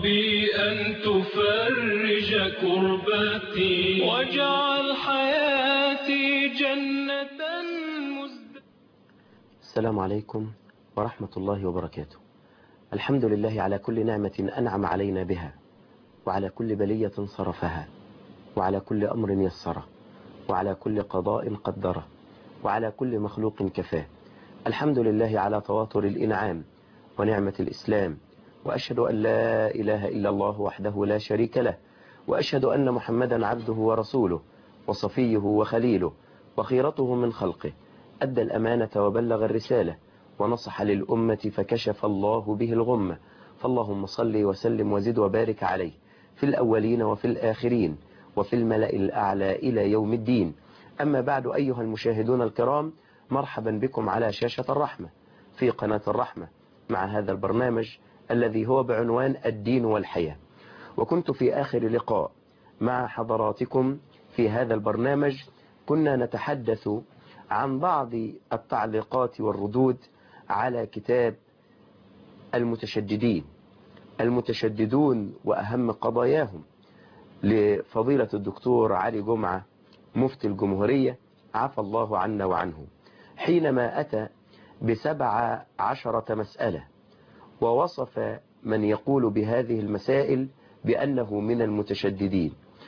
ربي أن تفرج كربتي واجعل حياتي جنة مزد السلام عليكم ورحمة الله وبركاته الحمد لله على كل نعمة أنعم علينا بها وعلى كل بلية صرفها وعلى كل أمر يسره وعلى كل قضاء قدره وعلى كل مخلوق كفاه الحمد لله على تواتر الإنعام ونعمة الإسلام وأشهد أن لا إله إلا الله وحده لا شريك له وأشهد أن محمدا عبده ورسوله وصفيه وخليله وخيرته من خلقه أدى الأمانة وبلغ الرسالة ونصح للأمة فكشف الله به الغمة فاللهم صل وسلم وزد وبارك عليه في الأولين وفي الآخرين وفي الملأ الأعلى إلى يوم الدين أما بعد أيها المشاهدون الكرام مرحبا بكم على شاشة الرحمة في قناة الرحمة مع هذا البرنامج الذي هو بعنوان الدين والحياة وكنت في آخر لقاء مع حضراتكم في هذا البرنامج كنا نتحدث عن بعض التعليقات والردود على كتاب المتشددين المتشددون وأهم قضاياهم لفضيلة الدكتور علي جمعة مفتي الجمهورية عفى الله عنا وعنه حينما أتى بسبع عشرة مسألة ووصف من يقول بهذه المسائل بأنه من المتشددين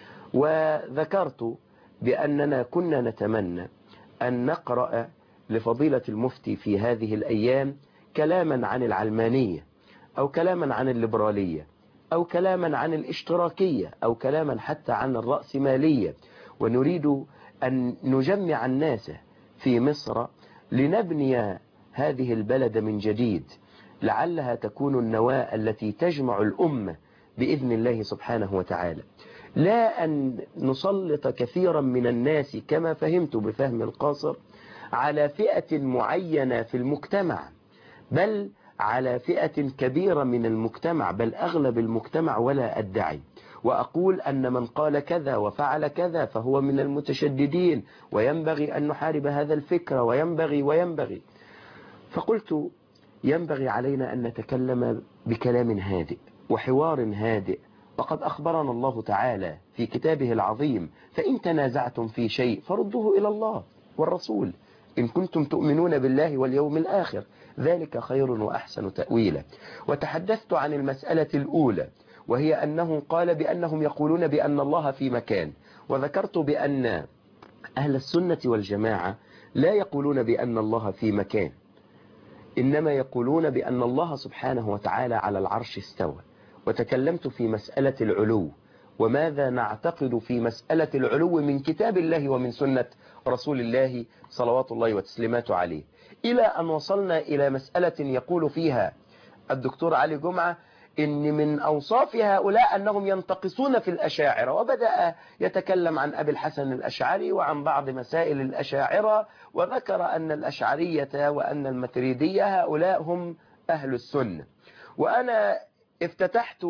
وذكرت بأننا كنا نتمنى أن نقرأ لفضيلة المفتي في هذه الأيام كلاما عن العلمانية أو كلاما عن الليبرالية أو كلاما عن الاشتراكية أو كلاما حتى عن الرأسمالية ونريد أن نجمع الناس في مصر لنبني هذه البلد من جديد لعلها تكون النواة التي تجمع الأمة بإذن الله سبحانه وتعالى لا أن نسلط كثيرا من الناس كما فهمت بفهم القاصر على فئة معينة في المجتمع بل على فئة كبيرة من المجتمع بل أغلب المجتمع ولا أدعي وأقول أن من قال كذا وفعل كذا فهو من المتشددين وينبغي أن نحارب هذا الفكر وينبغي وينبغي فقلت ينبغي علينا أن نتكلم بكلام هادئ وحوار هادئ وقد أخبرنا الله تعالى في كتابه العظيم فإن تنازعتم في شيء فردوه إلى الله والرسول إن كنتم تؤمنون بالله واليوم الآخر ذلك خير وأحسن تأويلا وتحدثت عن المسألة الأولى وهي أنه قال بأنهم يقولون بأن الله في مكان وذكرت بأن أهل السنة والجماعة لا يقولون بأن الله في مكان إنما يقولون بأن الله سبحانه وتعالى على العرش استوى وتكلمت في مسألة العلو وماذا نعتقد في مسألة العلو من كتاب الله ومن سنة رسول الله صلوات الله وتسليماته عليه إلى أن وصلنا إلى مسألة يقول فيها الدكتور علي جمعة إن من أوصاف هؤلاء أنهم ينتقصون في الأشاعرة وبدأ يتكلم عن أبي الحسن الأشعري وعن بعض مسائل الأشاعرة وذكر أن الأشعرية وأن المتريدية هؤلاء هم أهل السنة وأنا افتتحت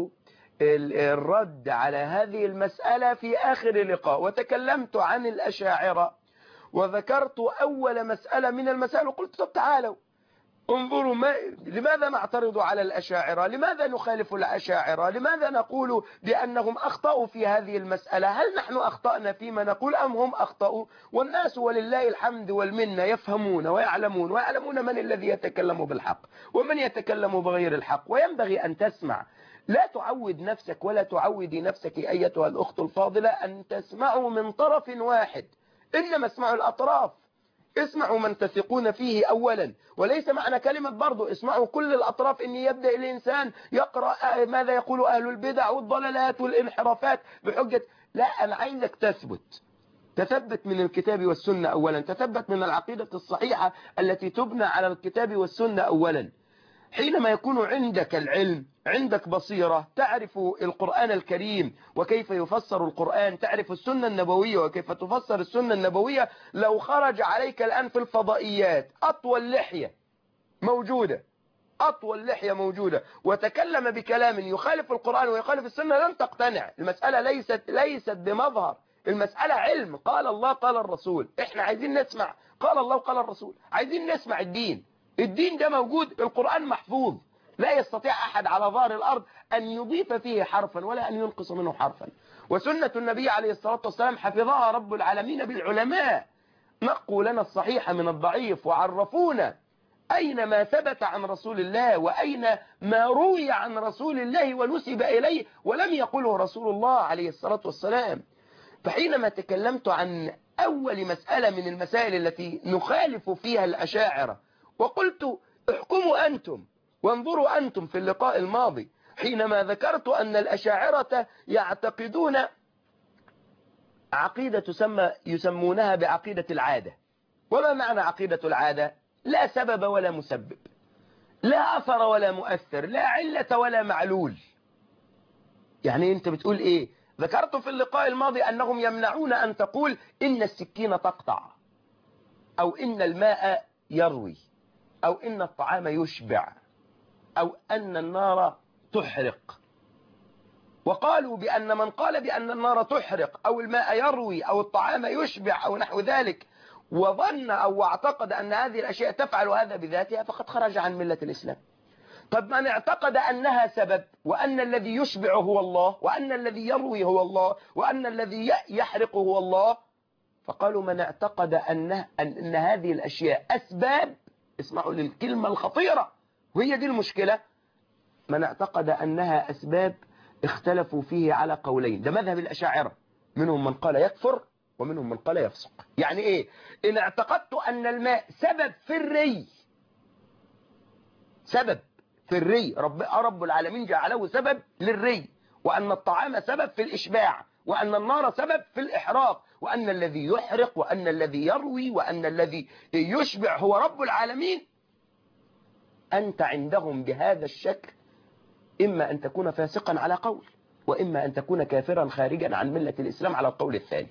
الرد على هذه المسألة في آخر لقاء وتكلمت عن الأشاعرة وذكرت أول مسألة من المسائل وقلت طب تعالوا انظروا ما لماذا نعترض على الأشاعرة لماذا نخالف الأشاعرة لماذا نقول بأنهم أخطأوا في هذه المسألة هل نحن أخطأنا فيما نقول أم هم أخطأوا والناس ولله الحمد والمنة يفهمون ويعلمون ويعلمون من الذي يتكلم بالحق ومن يتكلم بغير الحق وينبغي أن تسمع لا تعود نفسك ولا تعودي نفسك أيتها الأخت الفاضلة أن تسمعوا من طرف واحد إنما اسمعوا الأطراف اسمعوا من تثقون فيه أولا وليس معنى كلمة برضو اسمعوا كل الأطراف إن يبدأ الإنسان يقرأ ماذا يقول أهل البدع والضلالات والانحرافات بحجة لا أنا عايزك تثبت تثبت من الكتاب والسنة أولا تثبت من العقيدة الصحيحة التي تبنى على الكتاب والسنة أولا حينما يكون عندك العلم عندك بصيرة تعرف القرآن الكريم وكيف يفسر القرآن تعرف السنة النبوية وكيف تفسر السنة النبوية لو خرج عليك الآن في الفضائيات أطول لحية موجودة أطول لحية موجودة وتكلم بكلام يخالف القرآن ويخالف السنة لن تقتنع المسألة ليست ليست بمظهر المسألة علم قال الله قال الرسول احنا عايزين نسمع قال الله قال الرسول عايزين نسمع الدين الدين ده موجود القرآن محفوظ لا يستطيع أحد على ظهر الأرض أن يضيف فيه حرفا ولا أن ينقص منه حرفا وسنة النبي عليه الصلاة والسلام حفظها رب العالمين بالعلماء نقوا لنا الصحيح من الضعيف وعرفونا أين ما ثبت عن رسول الله وأين ما روي عن رسول الله ونسب إليه ولم يقله رسول الله عليه الصلاة والسلام فحينما تكلمت عن أول مسألة من المسائل التي نخالف فيها الأشاعرة وقلت احكموا أنتم وانظروا أنتم في اللقاء الماضي حينما ذكرت أن الأشاعرة يعتقدون عقيدة تسمى يسمونها بعقيدة العادة وما معنى عقيدة العادة لا سبب ولا مسبب لا أثر ولا مؤثر لا علة ولا معلول يعني أنت بتقول إيه ذكرت في اللقاء الماضي أنهم يمنعون أن تقول إن السكين تقطع أو إن الماء يروي أو إن الطعام يشبع أو أن النار تحرق وقالوا بأن من قال بأن النار تحرق أو الماء يروي أو الطعام يشبع أو نحو ذلك وظن أو اعتقد أن هذه الأشياء تفعل هذا بذاتها فقد خرج عن ملة الإسلام طب من اعتقد أنها سبب وأن الذي يشبع هو الله وأن الذي يروي هو الله وأن الذي يحرق هو الله فقالوا من اعتقد أن, أن هذه الأشياء أسباب اسمعوا للكلمة الخطيرة وهي دي المشكلة من اعتقد أنها أسباب اختلفوا فيه على قولين ده مذهب الأشاعرة منهم من قال يكفر ومنهم من قال يفسق يعني ايه ان اعتقدت ان الماء سبب في الري سبب في الري رب, رب العالمين جعله سبب للري وان الطعام سبب في الاشباع وان النار سبب في الاحراق وان الذي يحرق وان الذي يروي وان الذي يشبع هو رب العالمين انت عندهم بهذا الشكل اما ان تكون فاسقا على قول واما ان تكون كافرا خارجا عن ملة الاسلام على القول الثاني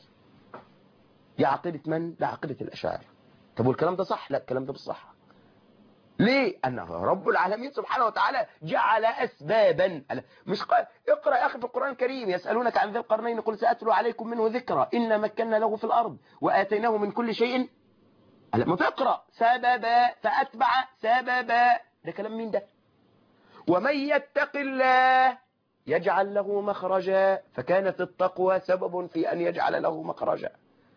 دي عقيدة من؟ ده عقيدة الأشاعرة طب والكلام ده صح؟ لا الكلام ده مش صح ليه؟ أن رب العالمين سبحانه وتعالى جعل أسبابا مش قال اقرأ يا أخي في القرآن الكريم يسألونك عن ذي القرنين قل سأتلو عليكم منه ذكرى إن مكنا له في الأرض وآتيناه من كل شيء ما تقرأ سببا فأتبع سببا ده كلام مين ده؟ ومن يتق الله يجعل له مخرجا فكانت التقوى سبب في أن يجعل له مخرجا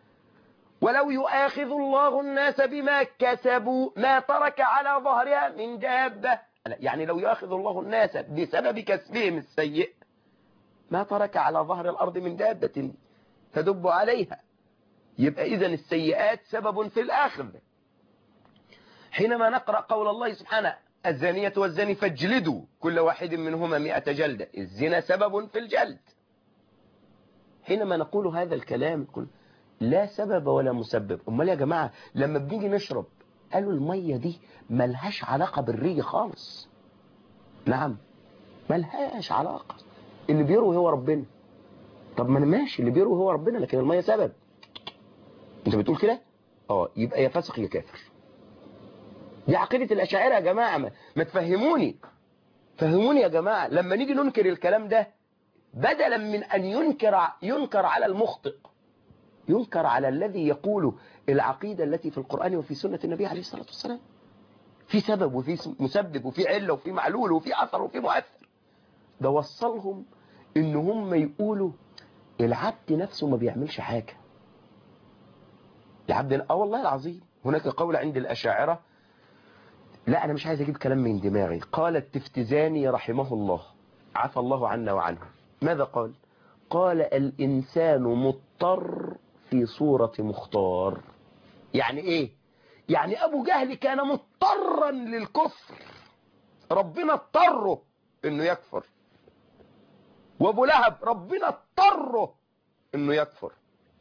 ولو يؤاخذ الله الناس بما كسبوا ما ترك على ظهرها من دابة يعني لو يؤاخذ الله الناس بسبب كسبهم السيء ما ترك على ظهر الأرض من دابة تدب عليها يبقى إذا السيئات سبب في الآخر حينما نقرأ قول الله سبحانه الزانية والزاني فاجلدوا كل واحد منهما مئة جلدة الزنا سبب في الجلد حينما نقول هذا الكلام نقول لا سبب ولا مسبب امال يا جماعة لما بنيجي نشرب قالوا المية دي ملهاش علاقة بالري خالص نعم ملهاش علاقة اللي بيروي هو ربنا طب ما انا ماشي اللي بيروي هو ربنا لكن المية سبب انت بتقول كده اه يبقى يا فاسق يا كافر دي عقيدة الأشاعرة يا جماعة ما, ما تفهموني فهموني يا جماعة لما نيجي ننكر الكلام ده بدلا من أن ينكر ينكر على المخطئ ينكر على الذي يقول العقيدة التي في القرآن وفي سنة النبي عليه الصلاة والسلام في سبب وفي مسبب وفي علة وفي معلول وفي أثر وفي مؤثر ده وصلهم ان هم يقولوا العبد نفسه ما بيعملش حاجة العبد اه والله العظيم هناك قول عند الأشاعرة لا أنا مش عايز أجيب كلام من دماغي قال التفتزاني رحمه الله عفى الله عنا وعنه ماذا قال قال الإنسان مضطر في صورة مختار يعني إيه يعني أبو جهل كان مضطرا للكفر ربنا اضطره إنه يكفر وأبو لهب ربنا اضطره إنه يكفر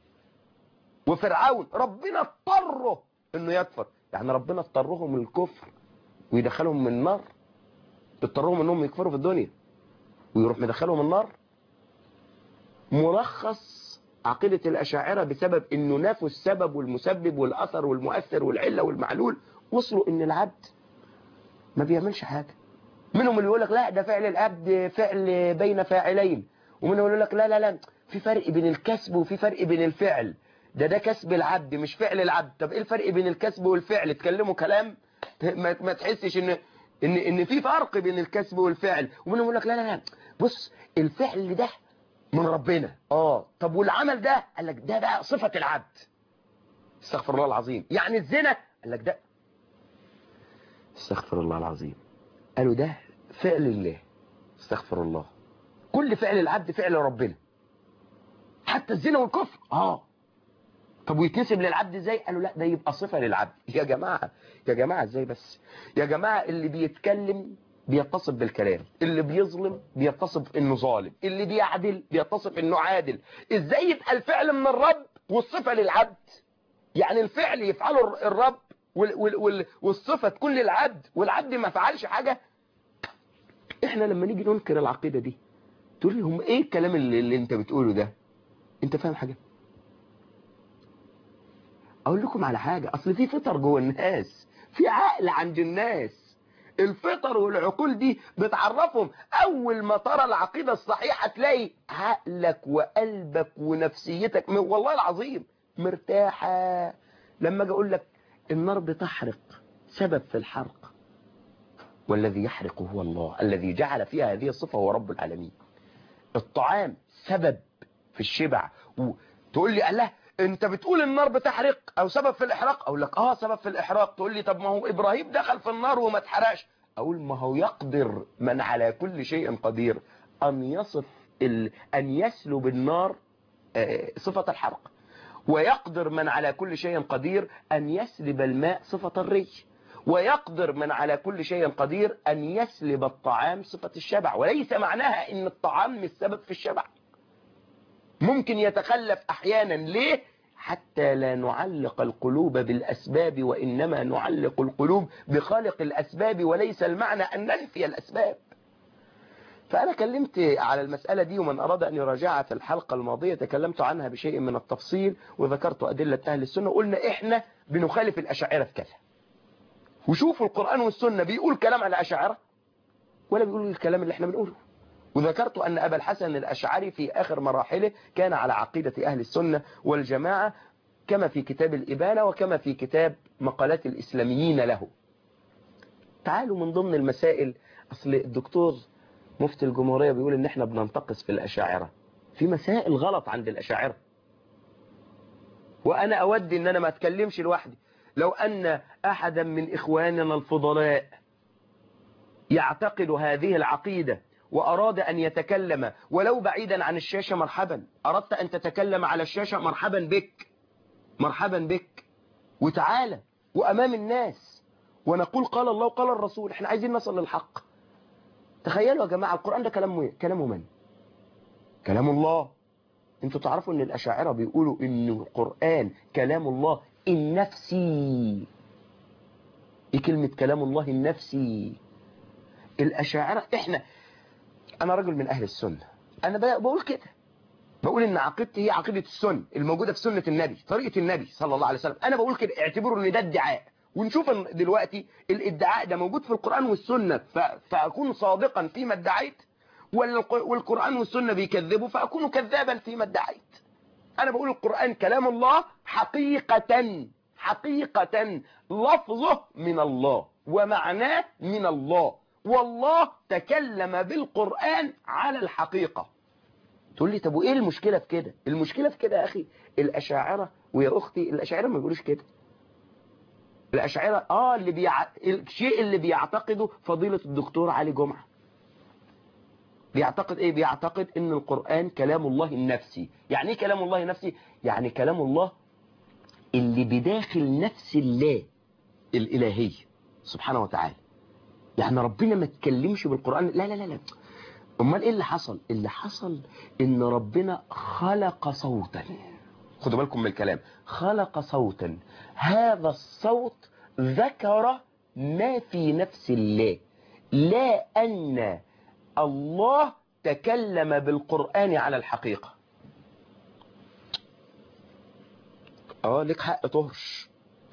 وفرعون ربنا اضطره إنه يكفر يعني ربنا اضطرهم للكفر ويدخلهم من النار اضطرهم انهم يكفروا في الدنيا ويروح مدخلهم النار ملخص عقيدة الأشاعرة بسبب انه نافوا السبب والمسبب والأثر والمؤثر والعلة والمعلول وصلوا ان العبد ما بيعملش حاجة منهم اللي يقول لك لا ده فعل العبد فعل بين فاعلين ومنهم اللي يقول لك لا لا لا في فرق بين الكسب وفي فرق بين الفعل ده ده كسب العبد مش فعل العبد طب ايه الفرق بين الكسب والفعل اتكلموا كلام ما, ما تحسش ان ان ان في فرق بين الكسب والفعل ومنهم يقول لك لا لا لا بص الفعل ده من ربنا اه طب والعمل ده قال لك ده بقى صفة العبد استغفر الله العظيم يعني الزنا قال لك ده استغفر الله العظيم قالوا ده فعل الله استغفر الله كل فعل العبد فعل ربنا حتى الزنا والكفر اه طب ويتنسب للعبد ازاي قالوا لا ده يبقى صفة للعبد يا جماعة يا جماعة ازاي بس يا جماعة اللي بيتكلم بيتصف بالكلام اللي بيظلم بيتصف انه ظالم اللي بيعدل بيتصف انه عادل ازاي يبقى الفعل من الرب والصفة للعبد يعني الفعل يفعله الرب وال وال وال والصفة تكون للعبد والعبد ما فعلش حاجة احنا لما نيجي ننكر العقيدة دي تقول لي هم ايه الكلام اللي, اللي انت بتقوله ده انت فاهم حاجة اقول لكم على حاجة اصل في فطر جوه الناس في عقل عند الناس الفطر والعقول دي بتعرفهم اول ما ترى العقيدة الصحيحة تلاقي عقلك وقلبك ونفسيتك والله العظيم مرتاحة لما اجي اقول لك النار بتحرق سبب في الحرق والذي يحرق هو الله الذي جعل فيها هذه الصفة هو رب العالمين الطعام سبب في الشبع وتقول لي الله انت بتقول النار بتحرق او سبب في الاحراق اقول لك اه سبب في الاحراق تقول لي طب ما هو ابراهيم دخل في النار وما اتحرقش اقول ما هو يقدر من على كل شيء قدير ان يصف ال... ان يسلب النار آه صفة الحرق ويقدر من على كل شيء قدير ان يسلب الماء صفة الري ويقدر من على كل شيء قدير ان يسلب الطعام صفة الشبع وليس معناها ان الطعام مش سبب في الشبع ممكن يتخلف احيانا ليه حتى لا نعلق القلوب بالاسباب وانما نعلق القلوب بخالق الاسباب وليس المعنى ان ننفي الاسباب فانا كلمت على المسألة دي ومن اراد ان يراجعها في الحلقة الماضية تكلمت عنها بشيء من التفصيل وذكرت ادلة اهل السنة وقلنا احنا بنخالف الاشاعرة في كذا وشوفوا القرآن والسنة بيقول كلام على الاشاعرة ولا بيقول الكلام اللي احنا بنقوله وذكرت أن أبا الحسن الأشعري في آخر مراحله كان على عقيدة أهل السنة والجماعة كما في كتاب الإبانة وكما في كتاب مقالات الإسلاميين له تعالوا من ضمن المسائل أصل الدكتور مفتي الجمهورية بيقول إن إحنا بننتقص في الأشاعرة في مسائل غلط عند الأشاعرة وأنا أودي إن أنا ما أتكلمش لوحدي لو أن أحدا من إخواننا الفضلاء يعتقد هذه العقيدة وأراد أن يتكلم ولو بعيدا عن الشاشة مرحبا أردت أن تتكلم على الشاشة مرحبا بك مرحبا بك وتعالى وأمام الناس ونقول قال الله وقال الرسول احنا عايزين نصل للحق تخيلوا يا جماعة القرآن ده كلام كلامه من كلام الله انتوا تعرفوا ان الأشاعرة بيقولوا ان القرآن كلام الله النفسي ايه كلمة كلام الله النفسي الأشاعرة احنا انا رجل من اهل السنة انا بقول كده بقول ان عقيدتي هي عقيدة السنة الموجودة في سنة النبي طريقة النبي صلى الله عليه وسلم انا بقول كده اعتبروا ان ده ادعاء ونشوف دلوقتي الادعاء ده موجود في القرآن والسنة فاكون صادقا فيما ادعيت والقرآن والسنة بيكذبوا فاكون كذابا فيما ادعيت انا بقول القرآن كلام الله حقيقة حقيقة لفظه من الله ومعناه من الله والله تكلم بالقرآن على الحقيقة تقول لي طب وإيه المشكلة في كده المشكلة في كده يا أخي الأشاعرة ويا أختي الأشاعرة ما بيقولوش كده الأشاعرة آه اللي بيع... الشيء اللي بيعتقده فضيلة الدكتور علي جمعة بيعتقد إيه بيعتقد إن القرآن كلام الله النفسي يعني إيه كلام الله النفسي يعني كلام الله اللي بداخل نفس الله الإلهي سبحانه وتعالى يعني ربنا ما تكلمش بالقرآن لا لا لا لا امال ايه اللي حصل اللي حصل ان ربنا خلق صوتا خدوا بالكم من الكلام خلق صوتا هذا الصوت ذكر ما في نفس الله لا ان الله تكلم بالقرآن على الحقيقة اه لك حق تهرش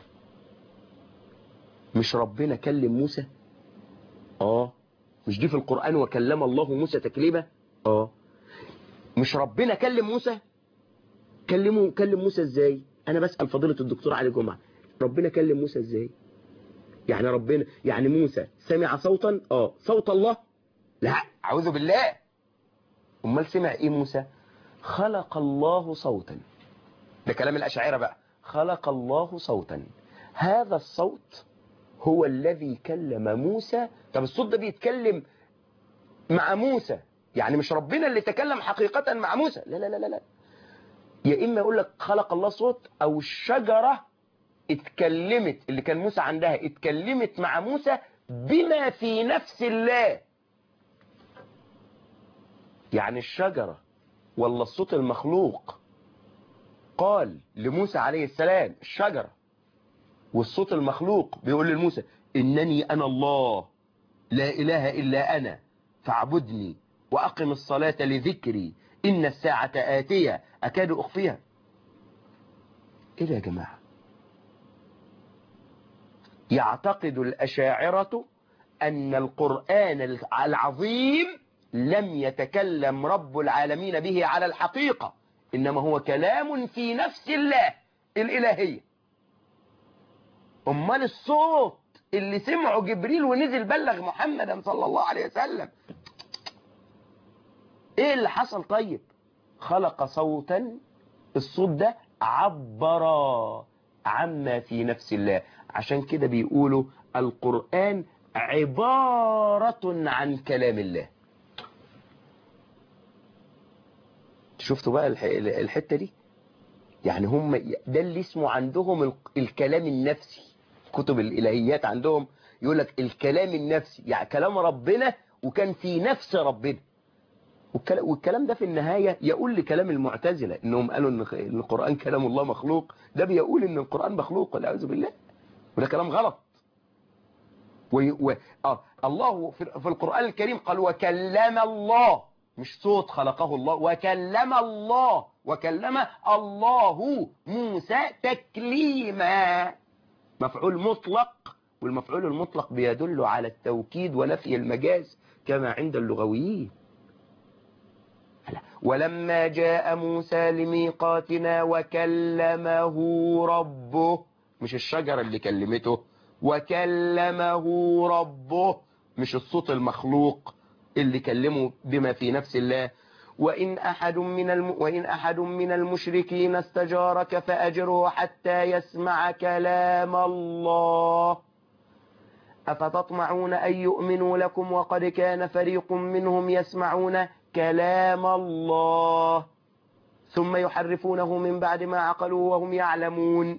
مش ربنا كلم موسى اه مش دي في القرآن وكلم الله موسى تكليما اه مش ربنا كلم موسى كلمه كلم موسى ازاي انا بسأل فضيلة الدكتور علي جمعة ربنا كلم موسى ازاي يعني ربنا يعني موسى سمع صوتا اه صوت الله لا اعوذ بالله امال سمع ايه موسى خلق الله صوتا ده كلام الاشاعره بقى خلق الله صوتا هذا الصوت هو الذي كلم موسى طب الصوت ده بيتكلم مع موسى يعني مش ربنا اللي تكلم حقيقة مع موسى لا لا لا لا يا إما يقول لك خلق الله صوت أو الشجرة اتكلمت اللي كان موسى عندها اتكلمت مع موسى بما في نفس الله يعني الشجرة ولا الصوت المخلوق قال لموسى عليه السلام الشجرة والصوت المخلوق بيقول لموسى إنني أنا الله لا إله إلا أنا فاعبدني وأقم الصلاة لذكري إن الساعة آتية أكاد أخفيها إيه ده يا جماعة يعتقد الأشاعرة أن القرآن العظيم لم يتكلم رب العالمين به على الحقيقة إنما هو كلام في نفس الله الإلهية أمال الصوت اللي سمعه جبريل ونزل بلغ محمدا صلى الله عليه وسلم ايه اللي حصل طيب خلق صوتا الصوت ده عبر عما في نفس الله عشان كده بيقولوا القرآن عبارة عن كلام الله شفتوا بقى الحتة دي يعني هم ده اللي اسمه عندهم الكلام النفسي كتب الإلهيات عندهم يقول لك الكلام النفسي يعني كلام ربنا وكان في نفس ربنا والكلام ده في النهاية يقول لكلام المعتزلة انهم قالوا ان القرآن كلام الله مخلوق ده بيقول ان القرآن مخلوق والعياذ بالله وده كلام غلط و... و... آه. الله في... في القرآن الكريم قال وكلم الله مش صوت خلقه الله وكلم الله وكلم الله موسى تكليما مفعول مطلق والمفعول المطلق بيدل على التوكيد ونفي المجاز كما عند اللغويين ولما جاء موسى لميقاتنا وكلمه ربه مش الشجرة اللي كلمته وكلمه ربه مش الصوت المخلوق اللي كلمه بما في نفس الله وإن أحد من الم... وإن أحد من المشركين استجارك فأجره حتى يسمع كلام الله أفتطمعون أن يؤمنوا لكم وقد كان فريق منهم يسمعون كلام الله ثم يحرفونه من بعد ما عقلوا وهم يعلمون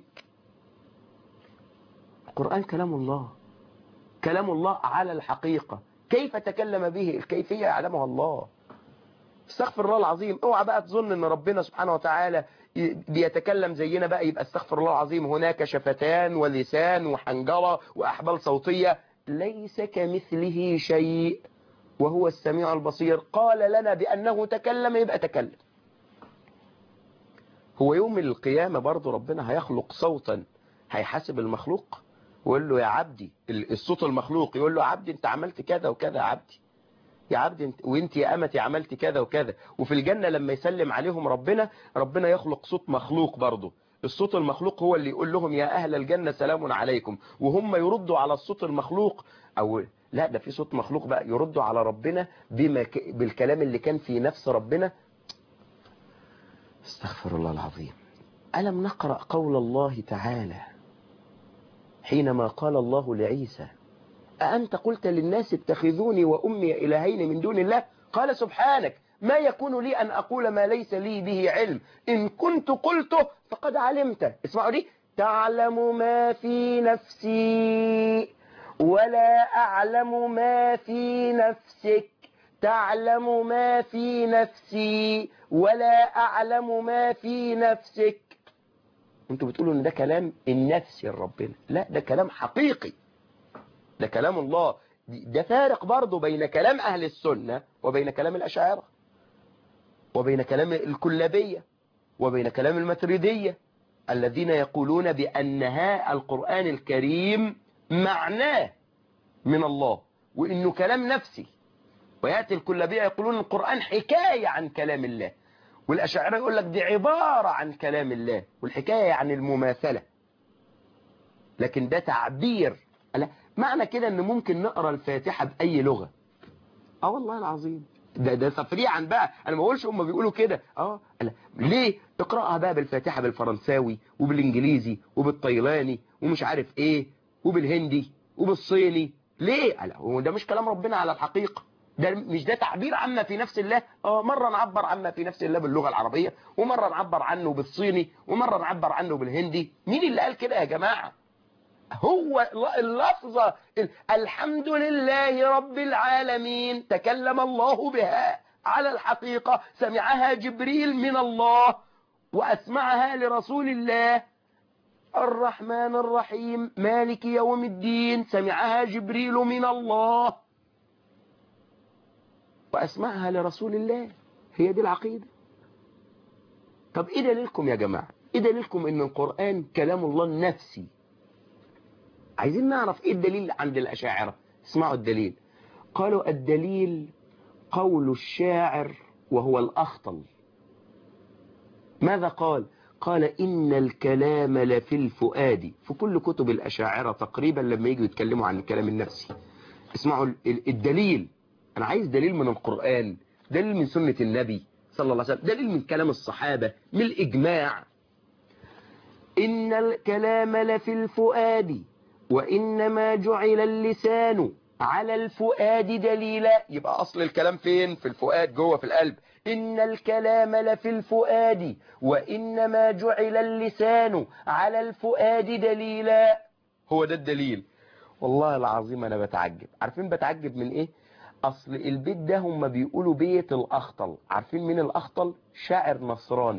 القرآن كلام الله كلام الله على الحقيقة كيف تكلم به الكيفية يعلمها الله استغفر الله العظيم اوعى بقى تظن ان ربنا سبحانه وتعالى بيتكلم زينا بقى يبقى استغفر الله العظيم هناك شفتان ولسان وحنجرة وأحبال صوتية ليس كمثله شيء وهو السميع البصير قال لنا بأنه تكلم يبقى تكلم هو يوم القيامة برضو ربنا هيخلق صوتا هيحاسب المخلوق ويقول له يا عبدي الصوت المخلوق يقول له يا عبدي انت عملت كذا وكذا يا عبدي يا عبدي انت وانت يا امتي عملت كذا وكذا وفي الجنة لما يسلم عليهم ربنا ربنا يخلق صوت مخلوق برضه الصوت المخلوق هو اللي يقول لهم يا أهل الجنة سلام عليكم وهم يردوا على الصوت المخلوق أو لا ده في صوت مخلوق بقى يردوا على ربنا بما ك... بالكلام اللي كان في نفس ربنا استغفر الله العظيم ألم نقرأ قول الله تعالى حينما قال الله لعيسى أأنت قلت للناس اتخذوني وأمي إلهين من دون الله قال سبحانك ما يكون لي أن أقول ما ليس لي به علم إن كنت قلته فقد علمته اسمعوا دي تعلم ما في نفسي ولا أعلم ما في نفسك تعلم ما في نفسي ولا أعلم ما في نفسك انتوا بتقولوا ان ده كلام النفسي لربنا لا ده كلام حقيقي ده كلام الله ده فارق برضه بين كلام أهل السنة وبين كلام الأشاعرة وبين كلام الكلابية وبين كلام المتريدية الذين يقولون بأنها القرآن الكريم معناه من الله وإنه كلام نفسي ويأتي الكلابية يقولون القرآن حكاية عن كلام الله والأشاعرة يقول لك دي عبارة عن كلام الله والحكاية عن المماثلة لكن ده تعبير لا معنى كده ان ممكن نقرا الفاتحه باي لغه اه والله العظيم ده ده تفريعا بقى انا ما بقولش هم بيقولوا كده اه لا ليه اقراها بقى بالفاتحه بالفرنساوي وبالانجليزي وبالطيلاني ومش عارف ايه وبالهندي وبالصيني ليه لا هو ده مش كلام ربنا على الحقيقه ده مش ده تعبير عما في نفس الله اه مره نعبر عما في نفس الله باللغه العربيه ومره نعبر عنه بالصيني ومره نعبر عنه بالهندي مين اللي قال كده يا جماعه هو اللفظة الحمد لله رب العالمين تكلم الله بها على الحقيقة سمعها جبريل من الله وأسمعها لرسول الله الرحمن الرحيم مالك يوم الدين سمعها جبريل من الله وأسمعها لرسول الله هي دي العقيدة طب إيه دليلكم يا جماعة إيه دليلكم إن القرآن كلام الله النفسي عايزين نعرف ايه الدليل عند الأشاعرة اسمعوا الدليل قالوا الدليل قول الشاعر وهو الأخطل ماذا قال قال إن الكلام لفي الفؤاد في كل كتب الأشاعرة تقريبا لما يجوا يتكلموا عن الكلام النفسي اسمعوا الدليل أنا عايز دليل من القرآن دليل من سنة النبي صلى الله عليه وسلم دليل من كلام الصحابة من الإجماع إن الكلام لفي الفؤاد وإنما جعل اللسان على الفؤاد دليلا يبقى أصل الكلام فين في الفؤاد جوه في القلب إن الكلام لفي الفؤاد وإنما جعل اللسان على الفؤاد دليلا هو ده الدليل والله العظيم أنا بتعجب عارفين بتعجب من إيه أصل البيت ده هم بيقولوا بيت الأخطل عارفين مين الأخطل شاعر نصراني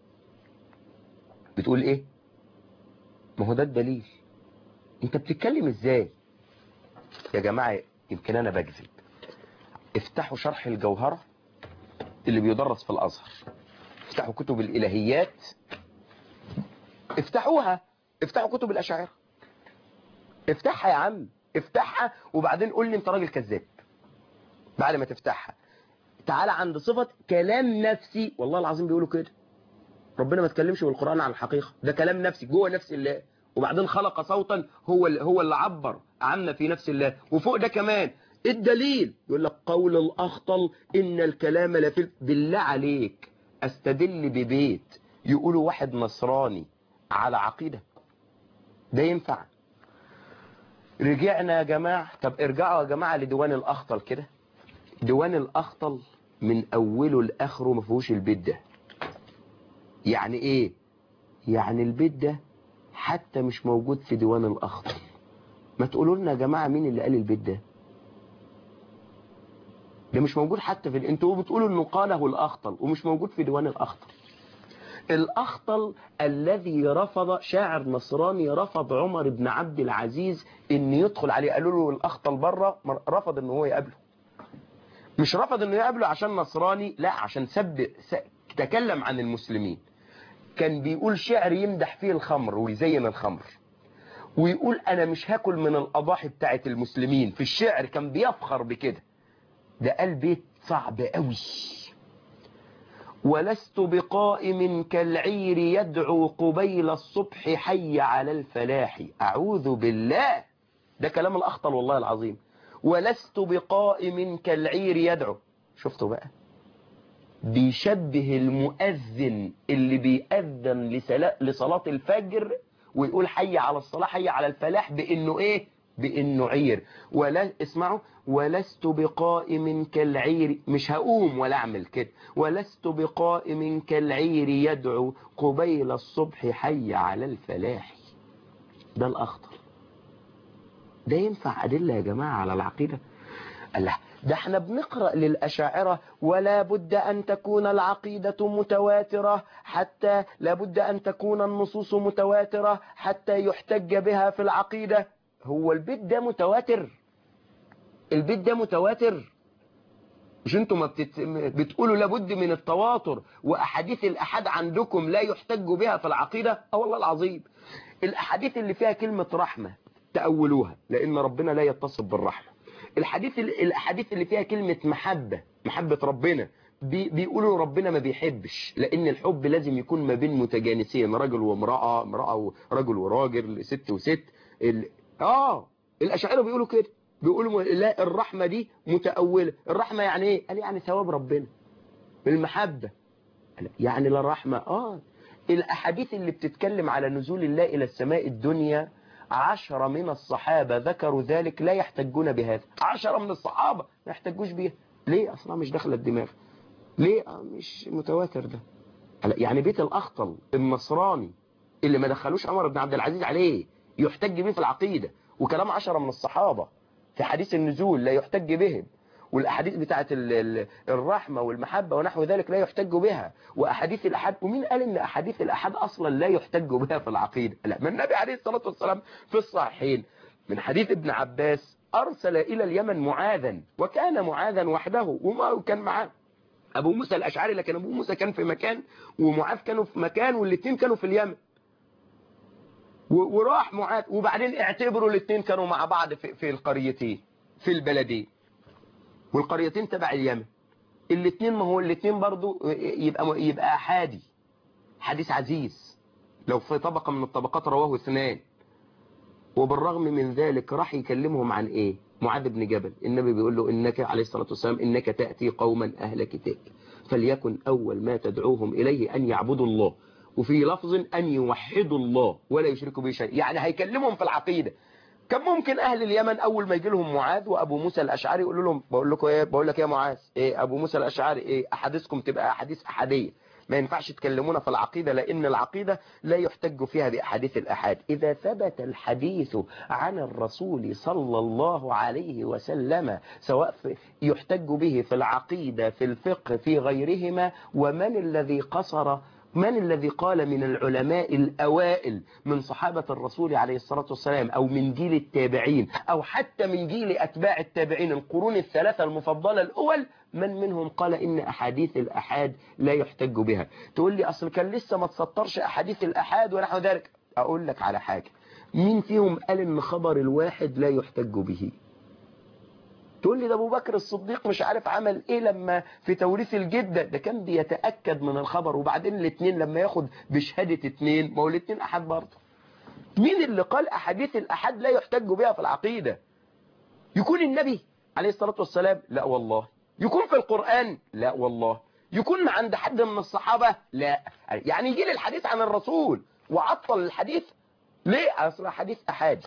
بتقول إيه ما هو ده الدليل انت بتتكلم ازاي يا جماعة يمكن انا بكذب افتحوا شرح الجوهرة اللي بيدرس في الازهر افتحوا كتب الالهيات افتحوها افتحوا كتب الاشاعرة افتحها يا عم افتحها وبعدين قول لي انت راجل كذاب بعد ما تفتحها تعالى عند صفة كلام نفسي والله العظيم بيقولوا كده ربنا ما تكلمش بالقرآن عن الحقيقة ده كلام نفسي جوه نفس الله وبعدين خلق صوتا هو هو اللي عبر عنا في نفس الله وفوق ده كمان الدليل يقول لك قول الأخطل إن الكلام لفي بالله عليك استدل ببيت يقولوا واحد نصراني على عقيدة ده ينفع رجعنا يا جماعة طب ارجعوا يا جماعة لديوان الأخطل كده ديوان الأخطل من أوله لآخره ما فيهوش البيت ده يعني إيه يعني البيت ده حتى مش موجود في ديوان الأخطل ما تقولوا لنا يا جماعة مين اللي قال البيت ده ده مش موجود حتى في انتوا بتقولوا انه قاله الأخطل ومش موجود في ديوان الأخطل الأخطل الذي رفض شاعر نصراني رفض عمر بن عبد العزيز ان يدخل عليه قالوا له الأخطل بره رفض ان هو يقابله مش رفض انه يقابله عشان نصراني لا عشان سب تكلم عن المسلمين كان بيقول شعر يمدح فيه الخمر ويزين الخمر ويقول انا مش هاكل من الاضاحي بتاعت المسلمين في الشعر كان بيفخر بكده ده قال بيت صعب قوي ولست بقائم كالعير يدعو قبيل الصبح حي على الفلاح أعوذ بالله ده كلام الأخطل والله العظيم ولست بقائم كالعير يدعو شفتوا بقى بيشبه المؤذن اللي بيأذن لصلاة الفجر ويقول حي على الصلاة حي على الفلاح بأنه إيه بأنه عير ولا اسمعوا ولست بقائم كالعير مش هقوم ولا أعمل كده ولست بقائم كالعير يدعو قبيل الصبح حي على الفلاح ده الأخطر ده ينفع أدلة يا جماعة على العقيدة الله ده احنا بنقرأ للأشاعرة ولا بد أن تكون العقيدة متواترة حتى لا بد أن تكون النصوص متواترة حتى يحتج بها في العقيدة هو البيت ده متواتر البيت ده متواتر مش انتم ما بتت... بتقولوا لابد من التواتر واحاديث الاحاد عندكم لا يحتج بها في العقيدة اه والله العظيم الاحاديث اللي فيها كلمة رحمة تأولوها لان ربنا لا يتصف بالرحمة الحديث الاحاديث اللي فيها كلمة محبة محبة ربنا بي... بيقولوا ربنا ما بيحبش لان الحب لازم يكون ما بين متجانسين رجل وامرأة امرأة ورجل وراجل ست وست ال... اه الأشاعرة بيقولوا كده بيقولوا لا الرحمة دي متأولة الرحمة يعني ايه قال يعني ثواب ربنا المحبة يعني لا رحمة اه الأحاديث اللي بتتكلم على نزول الله إلى السماء الدنيا عشرة من الصحابة ذكروا ذلك لا يحتجون بهذا عشرة من الصحابة ما يحتجوش بيها ليه أصلا مش داخل الدماغ ليه آه مش متواتر ده يعني بيت الأخطل النصراني اللي ما دخلوش عمر بن عبد العزيز عليه يحتج به في العقيدة وكلام عشرة من الصحابة في حديث النزول لا يحتج بهم والأحاديث بتاعت الرحمة والمحبة ونحو ذلك لا يحتج بها وأحاديث الأحد ومين قال إن أحاديث الأحد أصلا لا يحتج بها في العقيدة لا من النبي عليه الصلاة والسلام في الصحيحين من حديث ابن عباس أرسل إلى اليمن معاذا وكان معاذا وحده وما كان معاه أبو موسى الأشعري لكن أبو موسى كان في مكان ومعاذ كانوا في مكان والاثنين كانوا في اليمن وراح معاذ وبعدين اعتبروا الاثنين كانوا مع بعض في, في القريتين في البلدين والقريتين تبع اليمن الاثنين ما هو الاثنين برضو يبقى يبقى احادي حديث عزيز لو في طبقة من الطبقات رواه اثنان وبالرغم من ذلك راح يكلمهم عن ايه معاذ بن جبل النبي بيقول له انك عليه الصلاة والسلام انك تأتي قوما اهل كتاب فليكن اول ما تدعوهم اليه ان يعبدوا الله وفي لفظ أن يوحدوا الله ولا يشركوا به شيء يعني هيكلمهم في العقيدة كان ممكن أهل اليمن أول ما يجي لهم معاذ وأبو موسى الأشعري يقولوا لهم بقول لكم إيه بقول لك يا معاذ إيه أبو موسى الأشعري إيه أحاديثكم تبقى أحاديث أحادية ما ينفعش تكلمونا في العقيدة لأن العقيدة لا يحتج فيها بأحاديث الأحاد إذا ثبت الحديث عن الرسول صلى الله عليه وسلم سواء يحتج به في العقيدة في الفقه في غيرهما ومن الذي قصر من الذي قال من العلماء الأوائل من صحابة الرسول عليه الصلاة والسلام أو من جيل التابعين أو حتى من جيل أتباع التابعين القرون الثلاثة المفضلة الأول من منهم قال إن أحاديث الأحاد لا يحتج بها تقول لي أصل كان لسه ما تسطرش أحاديث الأحاد ونحو ذلك أقول لك على حاجة مين فيهم قال إن خبر الواحد لا يحتج به تقول لي ده ابو بكر الصديق مش عارف عمل ايه لما في توريث الجدة ده كان بيتأكد من الخبر وبعدين الاثنين لما ياخد بشهادة اثنين ما هو الاثنين احد برضه مين اللي قال احاديث الاحد لا يحتج بها في العقيدة يكون النبي عليه الصلاة والسلام لا والله يكون في القرآن لا والله يكون عند حد من الصحابة لا يعني يجي لي الحديث عن الرسول وعطل الحديث ليه اصل حديث احادي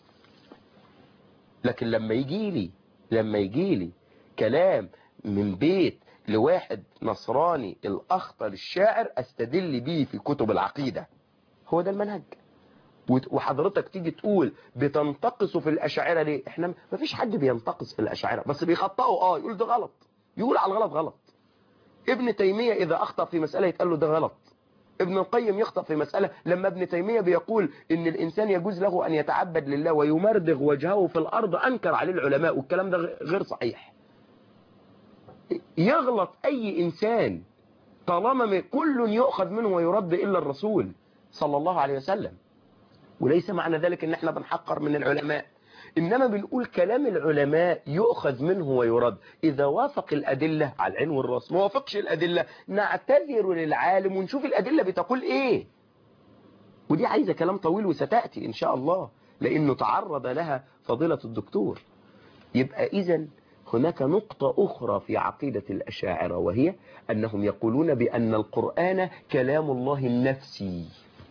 لكن لما يجي لي لما يجي لي كلام من بيت لواحد نصراني الأخطر الشاعر أستدل بيه في كتب العقيدة هو ده المنهج وحضرتك تيجي تقول بتنتقصوا في الأشاعرة ليه احنا ما فيش حد بينتقص في الأشاعرة بس بيخطئوا اه يقول ده غلط يقول على الغلط غلط ابن تيمية إذا أخطأ في مسألة يتقال له ده غلط ابن القيم يخطأ في مسألة لما ابن تيمية بيقول ان الانسان يجوز له ان يتعبد لله ويمردغ وجهه في الارض انكر عليه العلماء والكلام ده غير صحيح يغلط اي انسان طالما كل يؤخذ منه ويرد الا الرسول صلى الله عليه وسلم وليس معنى ذلك ان احنا بنحقر من العلماء إنما بنقول كلام العلماء يؤخذ منه ويرد إذا وافق الأدلة على العين والراس ما وافقش الأدلة نعتذر للعالم ونشوف الأدلة بتقول إيه ودي عايزة كلام طويل وستأتي إن شاء الله لأنه تعرض لها فضيلة الدكتور يبقى إذا هناك نقطة أخرى في عقيدة الأشاعرة وهي أنهم يقولون بأن القرآن كلام الله النفسي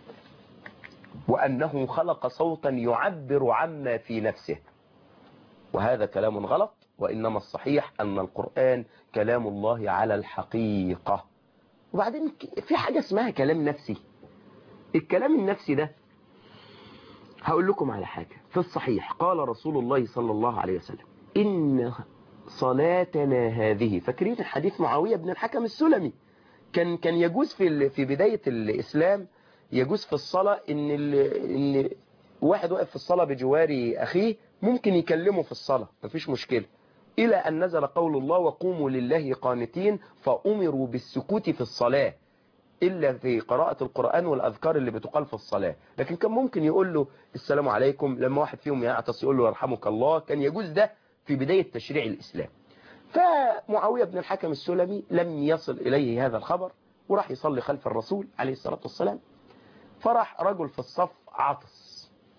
وأنه خلق صوتا يعبر عما في نفسه وهذا كلام غلط وإنما الصحيح أن القرآن كلام الله على الحقيقة وبعدين في حاجة اسمها كلام نفسي الكلام النفسي ده هقول لكم على حاجة في الصحيح قال رسول الله صلى الله عليه وسلم إن صلاتنا هذه فاكرين حديث معاوية بن الحكم السلمي كان كان يجوز في في بداية الإسلام يجوز في الصلاة إن إن واحد واقف في الصلاة بجوار أخيه ممكن يكلمه في الصلاة مفيش مشكلة إلى أن نزل قول الله وقوموا لله قانتين فأمروا بالسكوت في الصلاة إلا في قراءة القرآن والأذكار اللي بتقال في الصلاة لكن كان ممكن يقول له السلام عليكم لما واحد فيهم يعطس يقول له يرحمك الله كان يجوز ده في بداية تشريع الإسلام فمعاوية بن الحكم السلمي لم يصل إليه هذا الخبر وراح يصلي خلف الرسول عليه الصلاة والسلام فرح رجل في الصف عطس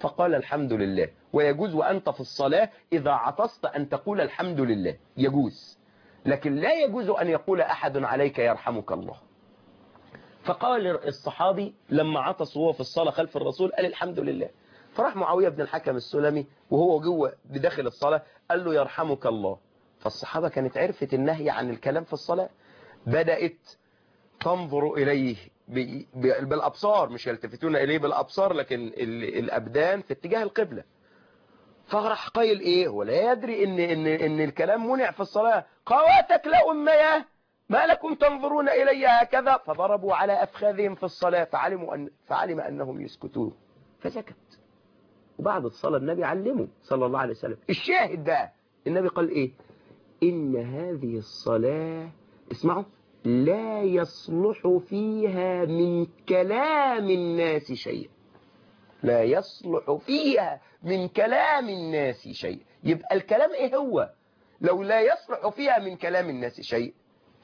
فقال الحمد لله ويجوز وأنت في الصلاة إذا عطست أن تقول الحمد لله يجوز لكن لا يجوز أن يقول أحد عليك يرحمك الله فقال الصحابي لما عطس وهو في الصلاة خلف الرسول قال الحمد لله فراح معاوية بن الحكم السلمي وهو جوه بداخل الصلاة قال له يرحمك الله فالصحابة كانت عرفت النهي عن الكلام في الصلاة بدأت تنظر إليه بالأبصار مش يلتفتون إليه بالأبصار لكن الأبدان في اتجاه القبلة فراح قايل إيه ولا يدري إن, إن, إن الكلام منع في الصلاة قواتك لأمية ما لكم تنظرون إلي هكذا فضربوا على أفخاذهم في الصلاة فعلموا أن فعلم أنهم يسكتون فسكت وبعد الصلاة النبي علمه صلى الله عليه وسلم الشاهد بقى النبي قال إيه إن هذه الصلاة اسمعوا لا يصلح فيها من كلام الناس شيء لا يصلح فيها من كلام الناس شيء يبقى الكلام ايه هو لو لا يصلح فيها من كلام الناس شيء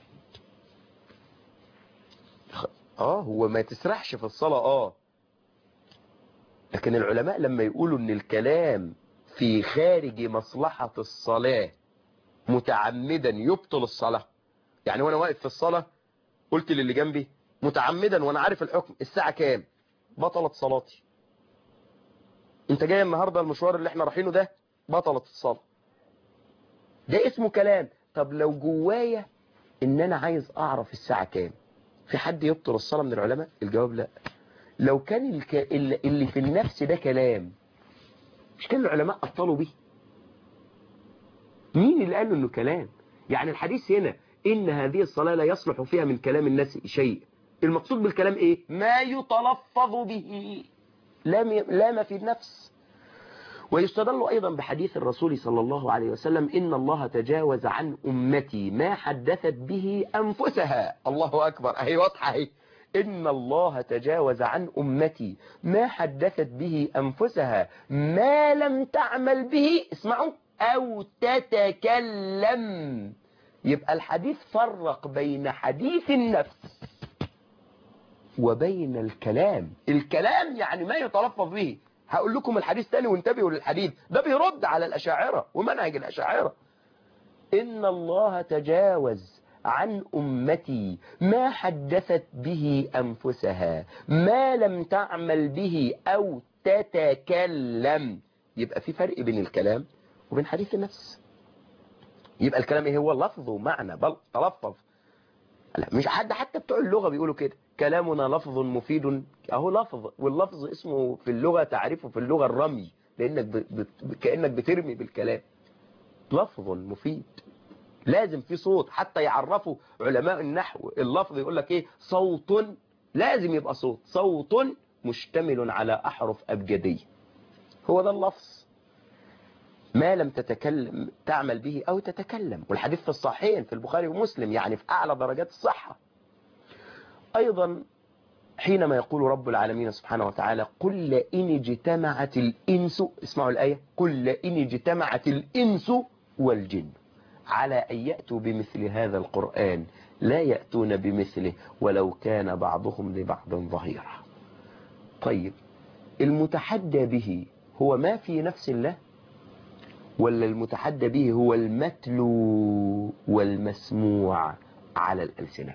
اه هو ما تسرحش في الصلاة اه لكن العلماء لما يقولوا ان الكلام في خارج مصلحة الصلاة متعمدا يبطل الصلاة يعني وانا واقف في الصلاة قلت للي جنبي متعمدا وانا عارف الحكم الساعة كام بطلت صلاتي انت جاي النهاردة المشوار اللي احنا رايحينه ده بطلت الصلاة ده اسمه كلام طب لو جوايا ان انا عايز اعرف الساعة كام في حد يبطل الصلاة من العلماء الجواب لا لو كان الك... اللي في النفس ده كلام مش كان العلماء أبطلوا به مين اللي قال انه كلام يعني الحديث هنا إن هذه الصلاة لا يصلح فيها من كلام الناس شيء المقصود بالكلام إيه ما يتلفظ به لا لا ما في النفس ويستدل أيضا بحديث الرسول صلى الله عليه وسلم إن الله تجاوز عن أمتي ما حدثت به أنفسها الله أكبر أهي واضحة أهي إن الله تجاوز عن أمتي ما حدثت به أنفسها ما لم تعمل به اسمعوا أو تتكلم يبقى الحديث فرق بين حديث النفس وبين الكلام الكلام يعني ما يتلفظ به هقول لكم الحديث تاني وانتبهوا للحديث ده بيرد على الأشاعرة ومنهج الأشاعرة إن الله تجاوز عن أمتي ما حدثت به أنفسها ما لم تعمل به أو تتكلم يبقى في فرق بين الكلام وبين حديث النفس يبقى الكلام ايه هو لفظ ومعنى بل تلفظ لا مش حد حتى بتوع اللغة بيقولوا كده كلامنا لفظ مفيد اهو لفظ واللفظ اسمه في اللغة تعرفه في اللغة الرمي لانك ب... ب... كأنك بترمي بالكلام لفظ مفيد لازم في صوت حتى يعرفوا علماء النحو اللفظ يقول لك ايه صوت لازم يبقى صوت صوت مشتمل على احرف ابجديه هو ده اللفظ ما لم تتكلم تعمل به أو تتكلم والحديث في الصحيحين في البخاري ومسلم يعني في أعلى درجات الصحة أيضا حينما يقول رب العالمين سبحانه وتعالى قل إن اجتمعت الإنس اسمعوا الآية قل إن اجتمعت الإنس والجن على أن يأتوا بمثل هذا القرآن لا يأتون بمثله ولو كان بعضهم لبعض ظهيرا طيب المتحدى به هو ما في نفس الله ولا المتحدى به هو المتلو والمسموع على الألسنة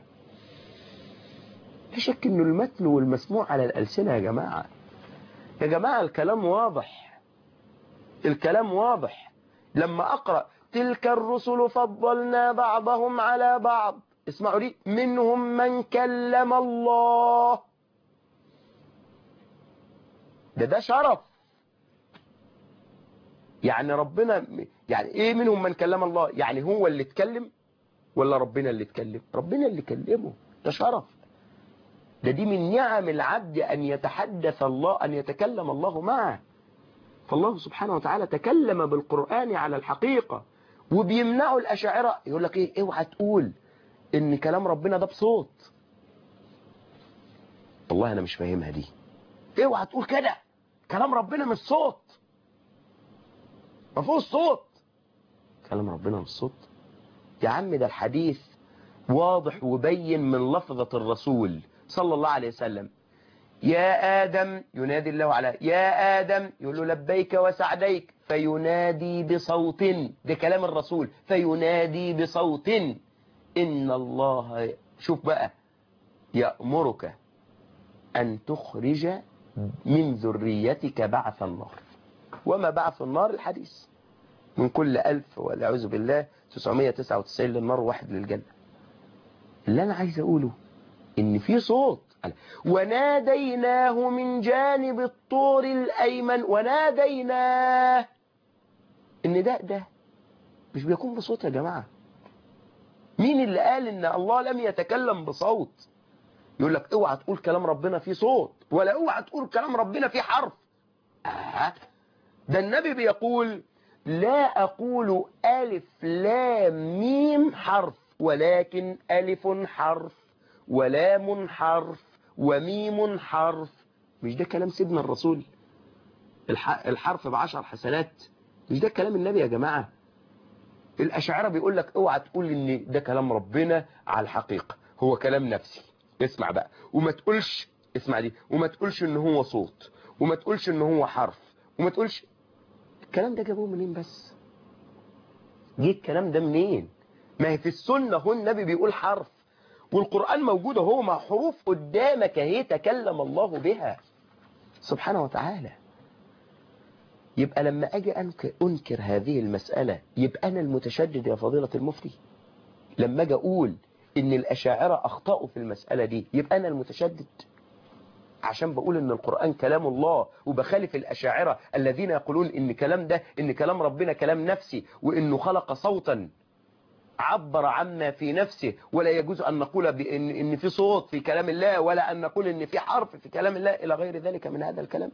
لا شك انه المتلو والمسموع على الألسنة يا جماعة يا جماعة الكلام واضح الكلام واضح لما أقرأ تلك الرسل فضلنا بعضهم على بعض اسمعوا لي منهم من كلم الله ده ده شرف يعني ربنا يعني ايه منهم من كلم الله يعني هو اللي اتكلم ولا ربنا اللي اتكلم ربنا اللي كلمه ده شرف ده دي من نعم العبد أن يتحدث الله أن يتكلم الله معه فالله سبحانه وتعالى تكلم بالقرآن على الحقيقة وبيمنعوا الأشاعرة يقول لك ايه اوعى تقول ان كلام ربنا ده بصوت والله انا مش فاهمها دي اوعى تقول كده كلام ربنا مش صوت ما فيهوش صوت كلام ربنا مش صوت يا عم ده الحديث واضح وبين من لفظة الرسول صلى الله عليه وسلم يا آدم ينادي الله على يا آدم يقول له لبيك وسعديك فينادي بصوت ده كلام الرسول فينادي بصوت إن الله شوف بقى يأمرك أن تخرج من ذريتك بعث النار وما بعث النار الحديث من كل ألف والعوذ بالله 999 للنار واحد للجنة اللي أنا عايز أقوله إن في صوت وناديناه من جانب الطور الأيمن وناديناه النداء ده مش بيكون بصوت يا جماعة مين اللي قال إن الله لم يتكلم بصوت يقول لك اوعى تقول كلام ربنا فيه صوت ولا اوعى تقول كلام ربنا فيه حرف آه. ده النبي بيقول لا أقول ألف لام ميم حرف ولكن ألف حرف ولام حرف وميم حرف مش ده كلام سيدنا الرسول الحرف بعشر حسنات مش ده كلام النبي يا جماعة الأشاعرة بيقول لك اوعى تقول ان ده كلام ربنا على الحقيقة هو كلام نفسي اسمع بقى وما تقولش اسمع دي وما تقولش ان هو صوت وما تقولش ان هو حرف وما تقولش الكلام ده جابوه منين بس جه الكلام ده منين ما هي في السنة هو النبي بيقول حرف والقرآن موجود اهو مع حروف قدامك اهي تكلم الله بها سبحانه وتعالى يبقى لما أجي أنكر هذه المسألة يبقى أنا المتشدد يا فضيلة المفتي لما أجي أقول إن الأشاعرة أخطأوا في المسألة دي يبقى أنا المتشدد عشان بقول إن القرآن كلام الله وبخالف الأشاعرة الذين يقولون إن كلام ده إن كلام ربنا كلام نفسي وإنه خلق صوتا عبر عما في نفسه ولا يجوز أن نقول بإن إن في صوت في كلام الله ولا أن نقول إن في حرف في كلام الله إلى غير ذلك من هذا الكلام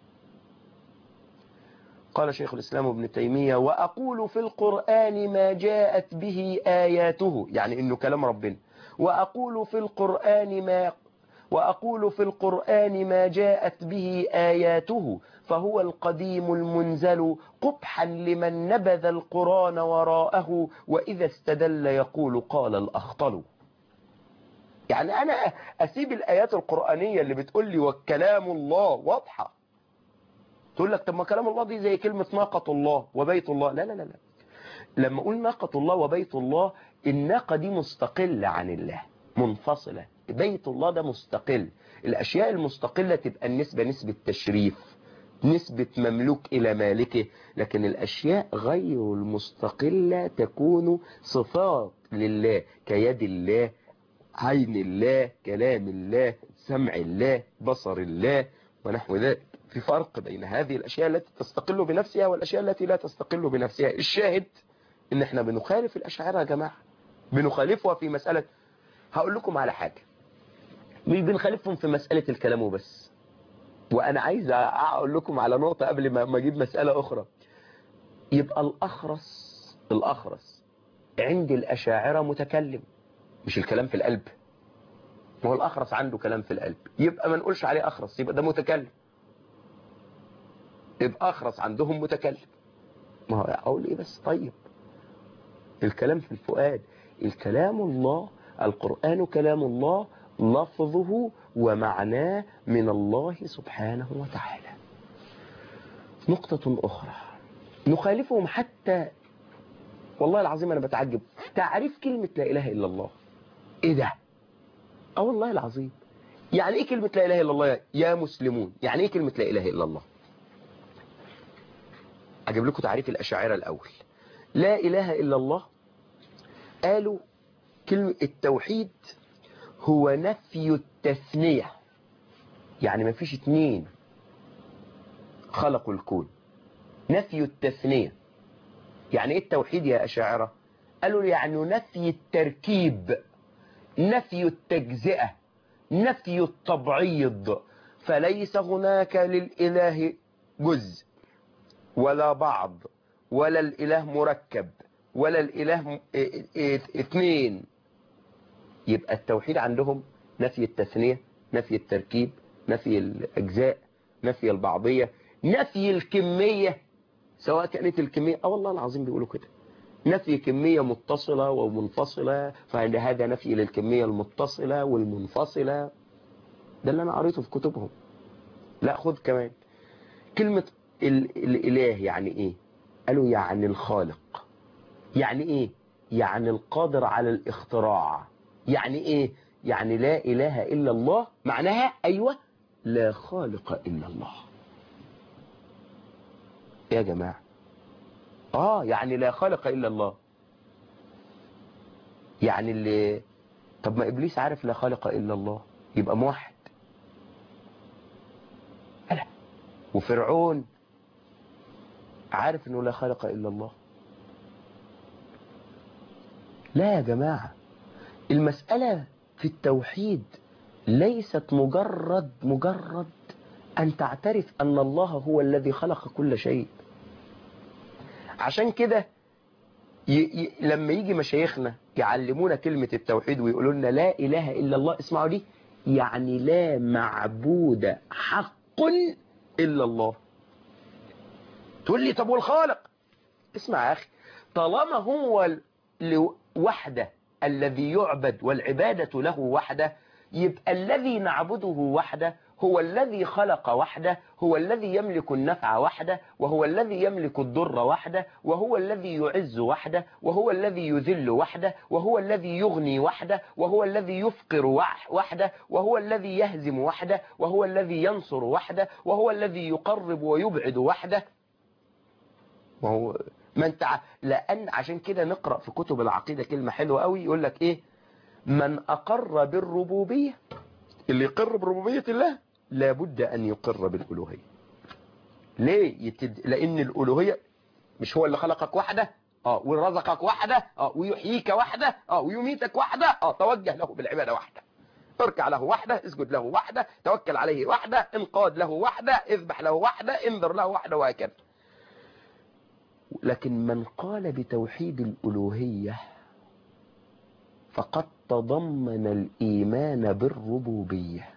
قال شيخ الإسلام ابن تيمية وأقول في القرآن ما جاءت به آياته يعني إنه كلام ربنا وأقول في القرآن ما وأقول في القرآن ما جاءت به آياته فهو القديم المنزل قبحا لمن نبذ القرآن وراءه وإذا استدل يقول قال الأخطل يعني أنا أسيب الآيات القرآنية اللي بتقول لي والكلام الله واضحة تقول لك طب ما كلام الله دي زي كلمة ناقة الله وبيت الله لا لا لا لا لما أقول ناقة الله وبيت الله الناقة دي مستقلة عن الله منفصلة بيت الله ده مستقل الأشياء المستقلة تبقى النسبة نسبة تشريف نسبة مملوك إلى مالكه لكن الأشياء غير المستقلة تكون صفات لله كيد الله عين الله كلام الله سمع الله بصر الله ونحو ذلك في فرق بين هذه الأشياء التي تستقل بنفسها والأشياء التي لا تستقل بنفسها الشاهد ان احنا بنخالف الأشاعرة يا جماعة بنخالفها في مسألة هقول لكم على حاجة مش بنخالفهم في مسألة الكلام وبس وأنا عايز أقول لكم على نقطة قبل ما أجيب مسألة أخرى يبقى الأخرس الأخرس عند الأشاعرة متكلم مش الكلام في القلب ما هو الأخرس عنده كلام في القلب يبقى ما نقولش عليه أخرس يبقى ده متكلم يبقى أخرس عندهم متكلم ما هو أقول إيه بس طيب الكلام في الفؤاد الكلام الله القرآن كلام الله لفظه ومعناه من الله سبحانه وتعالى نقطة أخرى نخالفهم حتى والله العظيم أنا بتعجب تعريف كلمة لا إله إلا الله إيه ده أه والله العظيم يعني إيه كلمة لا إله إلا الله يا مسلمون يعني إيه كلمة لا إله إلا الله أجيب لكم تعريف الأشاعرة الأول لا إله إلا الله قالوا كلمة التوحيد هو نفي التثنية يعني ما فيش اتنين خلقوا الكون نفي التثنية يعني ايه التوحيد يا أشاعرة قالوا يعني نفي التركيب نفي التجزئة نفي التبعيض فليس هناك للإله جزء ولا بعض ولا الإله مركب ولا الإله اثنين يبقى التوحيد عندهم نفي التثنية نفي التركيب نفي الأجزاء نفي البعضية نفي الكمية سواء كانت الكمية اه والله العظيم بيقولوا كده نفي كمية متصلة ومنفصلة فهذا نفي للكمية المتصلة والمنفصلة ده اللي انا قريته في كتبهم لا خد كمان كلمة ال الاله يعني ايه قالوا يعني الخالق يعني ايه يعني القادر على الاختراع يعني ايه يعني لا اله الا الله معناها ايوه لا خالق الا الله يا جماعة اه يعني لا خالق الا الله يعني اللي طب ما ابليس عارف لا خالق الا الله يبقى موحد ألا وفرعون عارف انه لا خالق الا الله لا يا جماعة المسألة في التوحيد ليست مجرد مجرد أن تعترف أن الله هو الذي خلق كل شيء عشان كده ي... ي... لما يجي مشايخنا يعلمونا كلمة التوحيد ويقولوا لنا لا إله إلا الله اسمعوا دي يعني لا معبود حق إلا الله تقول لي طب والخالق اسمع يا أخي طالما هو وحده الذي يعبد والعبادة له وحده يبقى الذي نعبده وحده هو الذي خلق وحده هو الذي يملك النفع وحده وهو الذي يملك الضر وحده وهو الذي يعز وحده وهو الذي يذل وحده وهو الذي يغني وحده وهو الذي يفقر وحده وهو الذي يهزم وحده وهو الذي ينصر وحده وهو الذي يقرب ويبعد وحده وهو ما انت لأن عشان كده نقرأ في كتب العقيدة كلمة حلوة قوي يقول لك ايه من أقر بالربوبية اللي يقر بربوبية الله لابد أن يقر بالألوهية ليه يتد... لأن الألوهية مش هو اللي خلقك وحده اه ورزقك وحده اه ويحييك وحده اه ويميتك وحده اه توجه له بالعبادة وحده اركع له وحده اسجد له وحده توكل عليه وحده انقاد له وحده اذبح له وحده انذر له وحده وهكذا لكن من قال بتوحيد الألوهية فقد تضمن الإيمان بالربوبية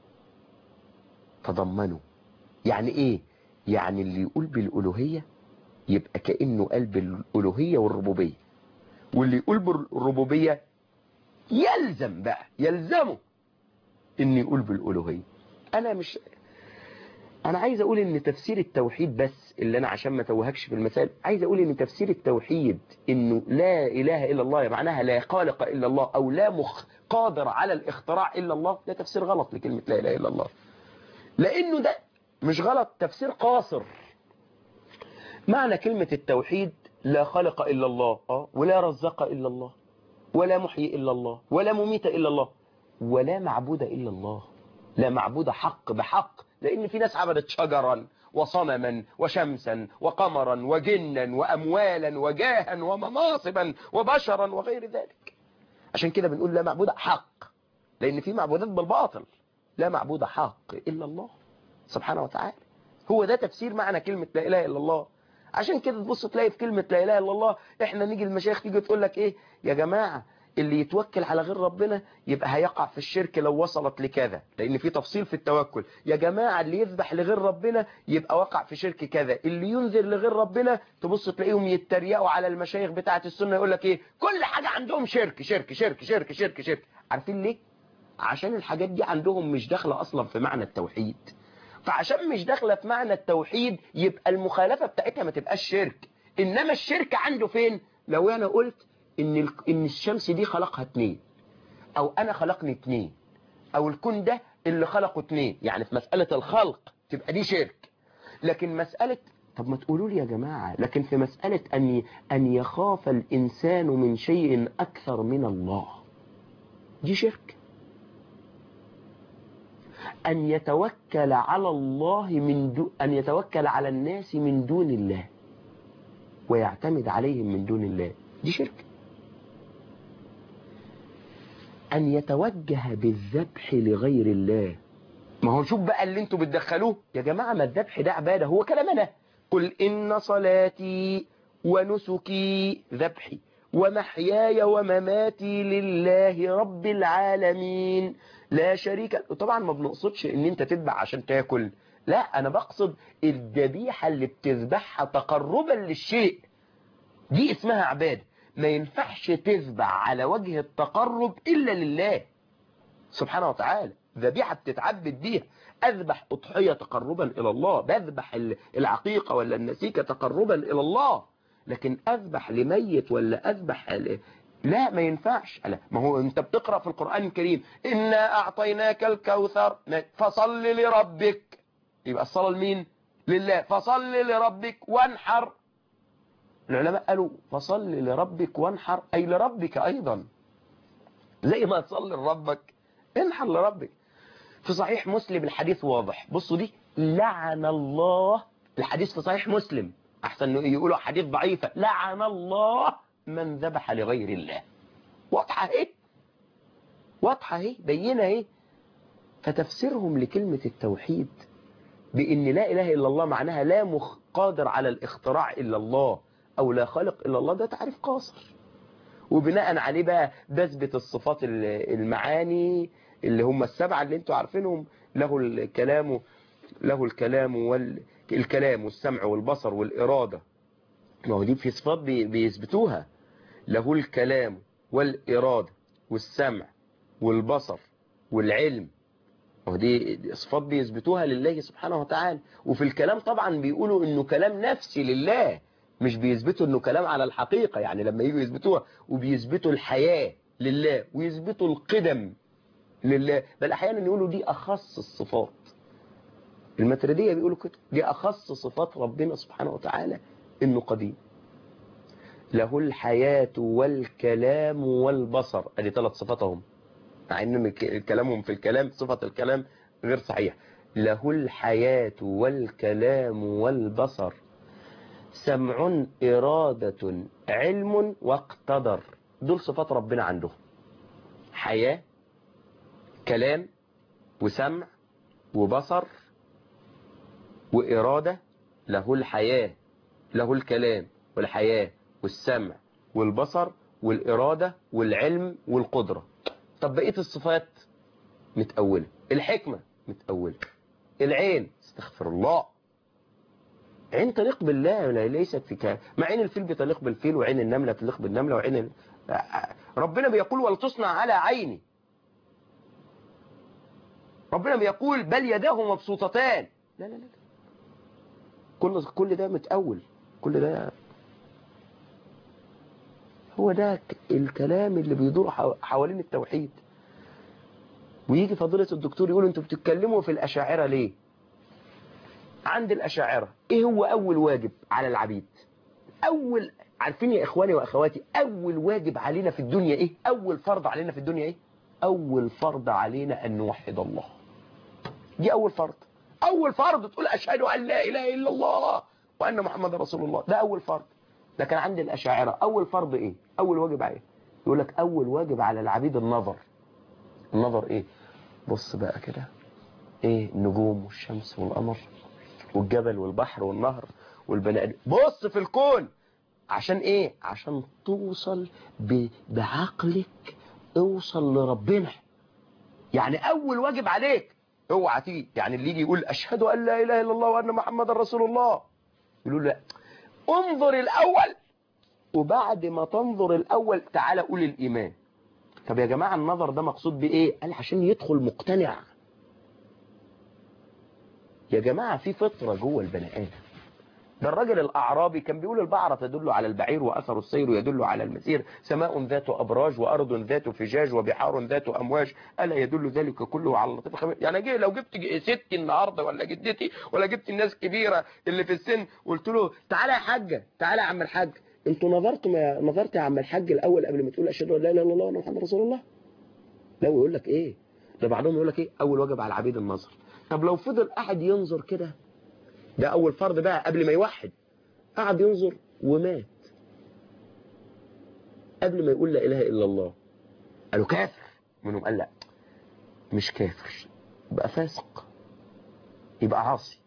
تضمنه يعني إيه؟ يعني اللي يقول بالألوهية يبقى كأنه قال بالألوهية والربوبية واللي يقول بالربوبية يلزم بقى يلزمه إن يقول بالألوهية أنا مش أنا عايز أقول إن تفسير التوحيد بس اللي أنا عشان ما توهكش في المسائل عايز أقول إن تفسير التوحيد إنه لا إله إلا الله معناها لا خالق إلا الله أو لا مخ قادر على الاختراع إلا الله ده تفسير غلط لكلمة لا إله إلا الله لأنه ده مش غلط تفسير قاصر معنى كلمة التوحيد لا خلق إلا الله آه ولا رزق إلا الله ولا محيي إلا الله ولا مميت إلا الله ولا معبود إلا الله لا معبود حق بحق لأن في ناس عبدت شجرا وصنما وشمسا وقمرا وجنا وأموالا وجاها ومناصبا وبشرا وغير ذلك عشان كده بنقول لا معبود حق لأن في معبودات بالباطل لا معبود حق إلا الله سبحانه وتعالى هو ده تفسير معنى كلمة لا إله إلا الله عشان كده تبص تلاقي في كلمة لا إله إلا الله إحنا نيجي المشايخ تيجي تقول لك إيه يا جماعة اللي يتوكل على غير ربنا يبقى هيقع في الشرك لو وصلت لكذا لأن في تفصيل في التوكل يا جماعة اللي يذبح لغير ربنا يبقى وقع في شرك كذا اللي ينذر لغير ربنا تبص تلاقيهم يتريقوا على المشايخ بتاعة السنة يقول لك إيه كل حاجة عندهم شرك شرك شرك شرك شرك شرك عارفين ليه عشان الحاجات دي عندهم مش داخلة أصلا في معنى التوحيد فعشان مش داخلة في معنى التوحيد يبقى المخالفة بتاعتها ما تبقاش شرك إنما الشرك عنده فين لو أنا قلت إن, إن الشمس دي خلقها اتنين أو أنا خلقني اتنين أو الكون ده اللي خلقه اتنين يعني في مسألة الخلق تبقى دي شرك لكن مسألة طب ما تقولوا لي يا جماعة لكن في مسألة أن أن يخاف الإنسان من شيء أكثر من الله دي شرك أن يتوكل على الله من دو أن يتوكل على الناس من دون الله ويعتمد عليهم من دون الله دي شرك أن يتوجه بالذبح لغير الله ما هو شوف بقى اللي انتوا بتدخلوه يا جماعة ما الذبح ده عبادة هو كلام أنا قل إن صلاتي ونسكي ذبحي ومحياي ومماتي لله رب العالمين لا شريك طبعا ما بنقصدش ان انت تذبح عشان تاكل لا انا بقصد الذبيحه اللي بتذبحها تقربا للشيء دي اسمها عباده ما ينفعش تذبح على وجه التقرب الا لله سبحانه وتعالى ذبيحة بتتعبد بيها أذبح أضحية تقربا إلى الله بذبح العقيقة ولا النسيكة تقربا إلى الله لكن أذبح لميت ولا أذبح ل... لا ما ينفعش لا ما هو أنت بتقرأ في القرآن الكريم إنا أعطيناك الكوثر فصل لربك يبقى الصلاة لمين لله فصل لربك وانحر العلماء قالوا فصل لربك وانحر أي لربك أيضا زي ما تصلي لربك انحر لربك في صحيح مسلم الحديث واضح بصوا دي لعن الله الحديث في صحيح مسلم أحسن يقولوا حديث ضعيفة لعن الله من ذبح لغير الله واضحة ايه واضحة ايه بينة ايه فتفسيرهم لكلمة التوحيد بأن لا إله إلا الله معناها لا مخ قادر على الاختراع إلا الله أو لا خالق إلا الله ده تعريف قاصر وبناء عليه بقى بثبت الصفات المعاني اللي هم السبعة اللي انتوا عارفينهم له الكلام له الكلام والكلام والسمع والبصر والإرادة ما هو دي في صفات بيثبتوها له الكلام والإرادة والسمع والبصر والعلم ودي صفات بيثبتوها لله سبحانه وتعالى وفي الكلام طبعا بيقولوا انه كلام نفسي لله مش بيثبتوا انه كلام على الحقيقة يعني لما يجوا يثبتوها وبيثبتوا الحياة لله ويثبتوا القدم لله بل احيانا يقولوا دي اخص الصفات المتردية بيقولوا كده دي اخص صفات ربنا سبحانه وتعالى انه قديم له الحياة والكلام والبصر ادي ثلاث صفاتهم مع ان كلامهم في الكلام صفة الكلام غير صحيح له الحياة والكلام والبصر سمع إرادة علم واقتدر دول صفات ربنا عنده حياة كلام وسمع وبصر وإرادة له الحياة له الكلام والحياة والسمع والبصر والإرادة والعلم والقدرة طب بقية الصفات متأولة الحكمة متأولة العين استغفر الله عين تليق بالله ليست في كلام مع عين الفيل بتليق بالفيل وعين النملة تليق بالنملة وعين ال... ربنا بيقول ولتصنع على عيني ربنا بيقول بل يداه مبسوطتان لا لا لا كل كل ده متأول كل ده هو ده الكلام اللي بيدور حوالين التوحيد ويجي فضيلة الدكتور يقول انتوا بتتكلموا في الأشاعرة ليه عند الأشاعرة ايه هو أول واجب على العبيد أول عارفين يا إخواني وأخواتي أول واجب علينا في الدنيا ايه أول فرض علينا في الدنيا ايه أول فرض علينا أن نوحد الله دي أول فرض أول فرض تقول أشهد أن لا إله إلا الله وأن محمد رسول الله ده أول فرض لكن عند الأشاعرة أول فرض إيه أول واجب عليه يقول لك أول واجب على العبيد النظر النظر إيه بص بقى كده إيه النجوم والشمس والقمر والجبل والبحر والنهر والبني آدم بص في الكون عشان إيه عشان توصل ب... بعقلك اوصل لربنا يعني أول واجب عليك اوعى تيجي يعني اللي يجي يقول أشهد أن لا إله إلا الله وأن محمد رسول الله يقولوا لا انظر الأول وبعد ما تنظر الأول تعالى قول الإيمان طب يا جماعة النظر ده مقصود بإيه قال عشان يدخل مقتنع يا جماعة في فطرة جوه البني آدم ده الراجل الأعرابي كان بيقول البعرة تدل على البعير وأثر السير يدل على المسير سماء ذات أبراج وأرض ذات فجاج وبحار ذات أمواج ألا يدل ذلك كله على اللطيف الخبير يعني جي لو جبت ستي النهاردة ولا جدتي ولا جبت الناس كبيرة اللي في السن قلت له تعالى يا حاجة تعالى يا عم الحاج انتوا نظرتوا ما نظرت يا عم الحاج الأول قبل ما تقول أشهد أن لا إله إلا الله وأن محمد رسول الله لا يقول لك إيه ده بعضهم يقول لك إيه أول واجب على العبيد النظر طب لو فضل أحد ينظر كده ده أول فرض بقى قبل ما يوحد قعد ينظر ومات قبل ما يقول لا إله إلا الله قالوا كافر منهم قال لا مش كافر يبقى فاسق يبقى عاصي